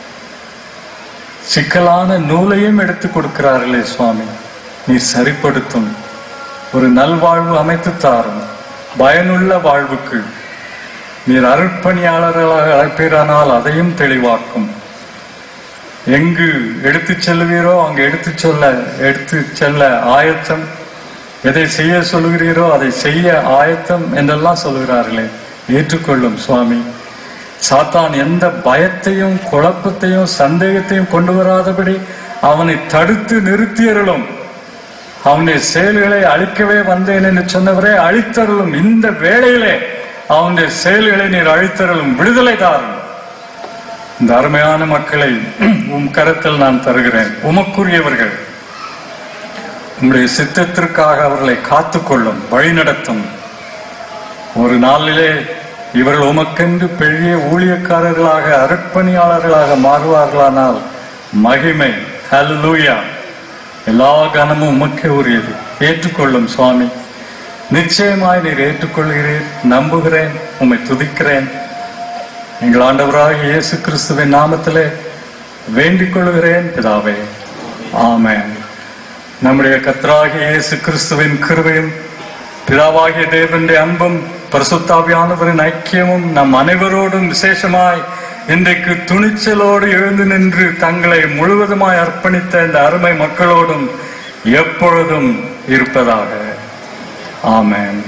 சிக்கலான நூலையும் எடுத்து கொடுக்கிறார்களே சுவாமி நீர் சரிப்படுத்தும் ஒரு நல்வாழ்வு அமைத்து தாரும் பயனுள்ள வாழ்வுக்கு நீர் அருட்பணியாளர்களாக அழைப்பீரானால் அதையும் தெளிவாக்கும் எங்கு எடுத்துச் செல்லுவீரோ அங்கு எடுத்துச் சொல்ல எடுத்துச் செல்ல ஆயத்தம் எதை செய்ய சொல்லுகிறீரோ அதை செய்ய ஆயத்தம் என்றெல்லாம் சொல்லுகிறார்களே ஏற்றுக்கொள்ளும் சுவாமி சாத்தான் எந்த பயத்தையும் குழப்பத்தையும் சந்தேகத்தையும் கொண்டு வராதபடி அவனை தடுத்து நிறுத்தியருளும் அவனுடைய செயல்களை அழிக்கவே வந்தேன் என்று சொன்னவரே அழித்தருளும் இந்த வேளையிலே அவனுடைய செயல்களை நீர் அழித்தருளும் விடுதலை தாரும் இந்த அருமையான மக்களை உம் கரத்தில் நான் தருகிறேன் உமக்குரியவர்கள் உம்முடைய சித்தத்திற்காக அவர்களை காத்துக்கொள்ளும் வழிநடத்தும் ஒரு நாளிலே இவர்கள் உமக்கென்று பெரிய ஊழியக்காரர்களாக அர்ப்பணியாளர்களாக மாறுவார்களானால் மகிமை ஹல்லேலூயா எல்லா கனமும் உமக்கே உரியது ஏற்றுக்கொள்ளும் சுவாமி நிச்சயமாய் நீர் ஏற்றுக்கொள்கிறீர் நம்புகிறேன் உம்மை துதிக்கிறேன் எங்கள் ஆண்டவராகிய இயேசு கிறிஸ்துவின் நாமத்திலே வேண்டிக் கொள்கிறேன் பிதாவே ஆமென் நம்முடைய கர்த்தராகிய இயேசு கிறிஸ்துவின் கிருபையும் பிதாவாகிய தேவனுடைய அன்பும் பரிசுத்தாவியானவரின் ஐக்கியமும் நம் அனைவரோடும் விசேஷமாய் இன்றைக்கு துணிச்சலோடு எழுந்து நின்று தங்களை முழுவதுமாய் அர்ப்பணித்த இந்த அருமை மக்களோடும் எப்பொழுதும் இருப்பதாக ஆமென்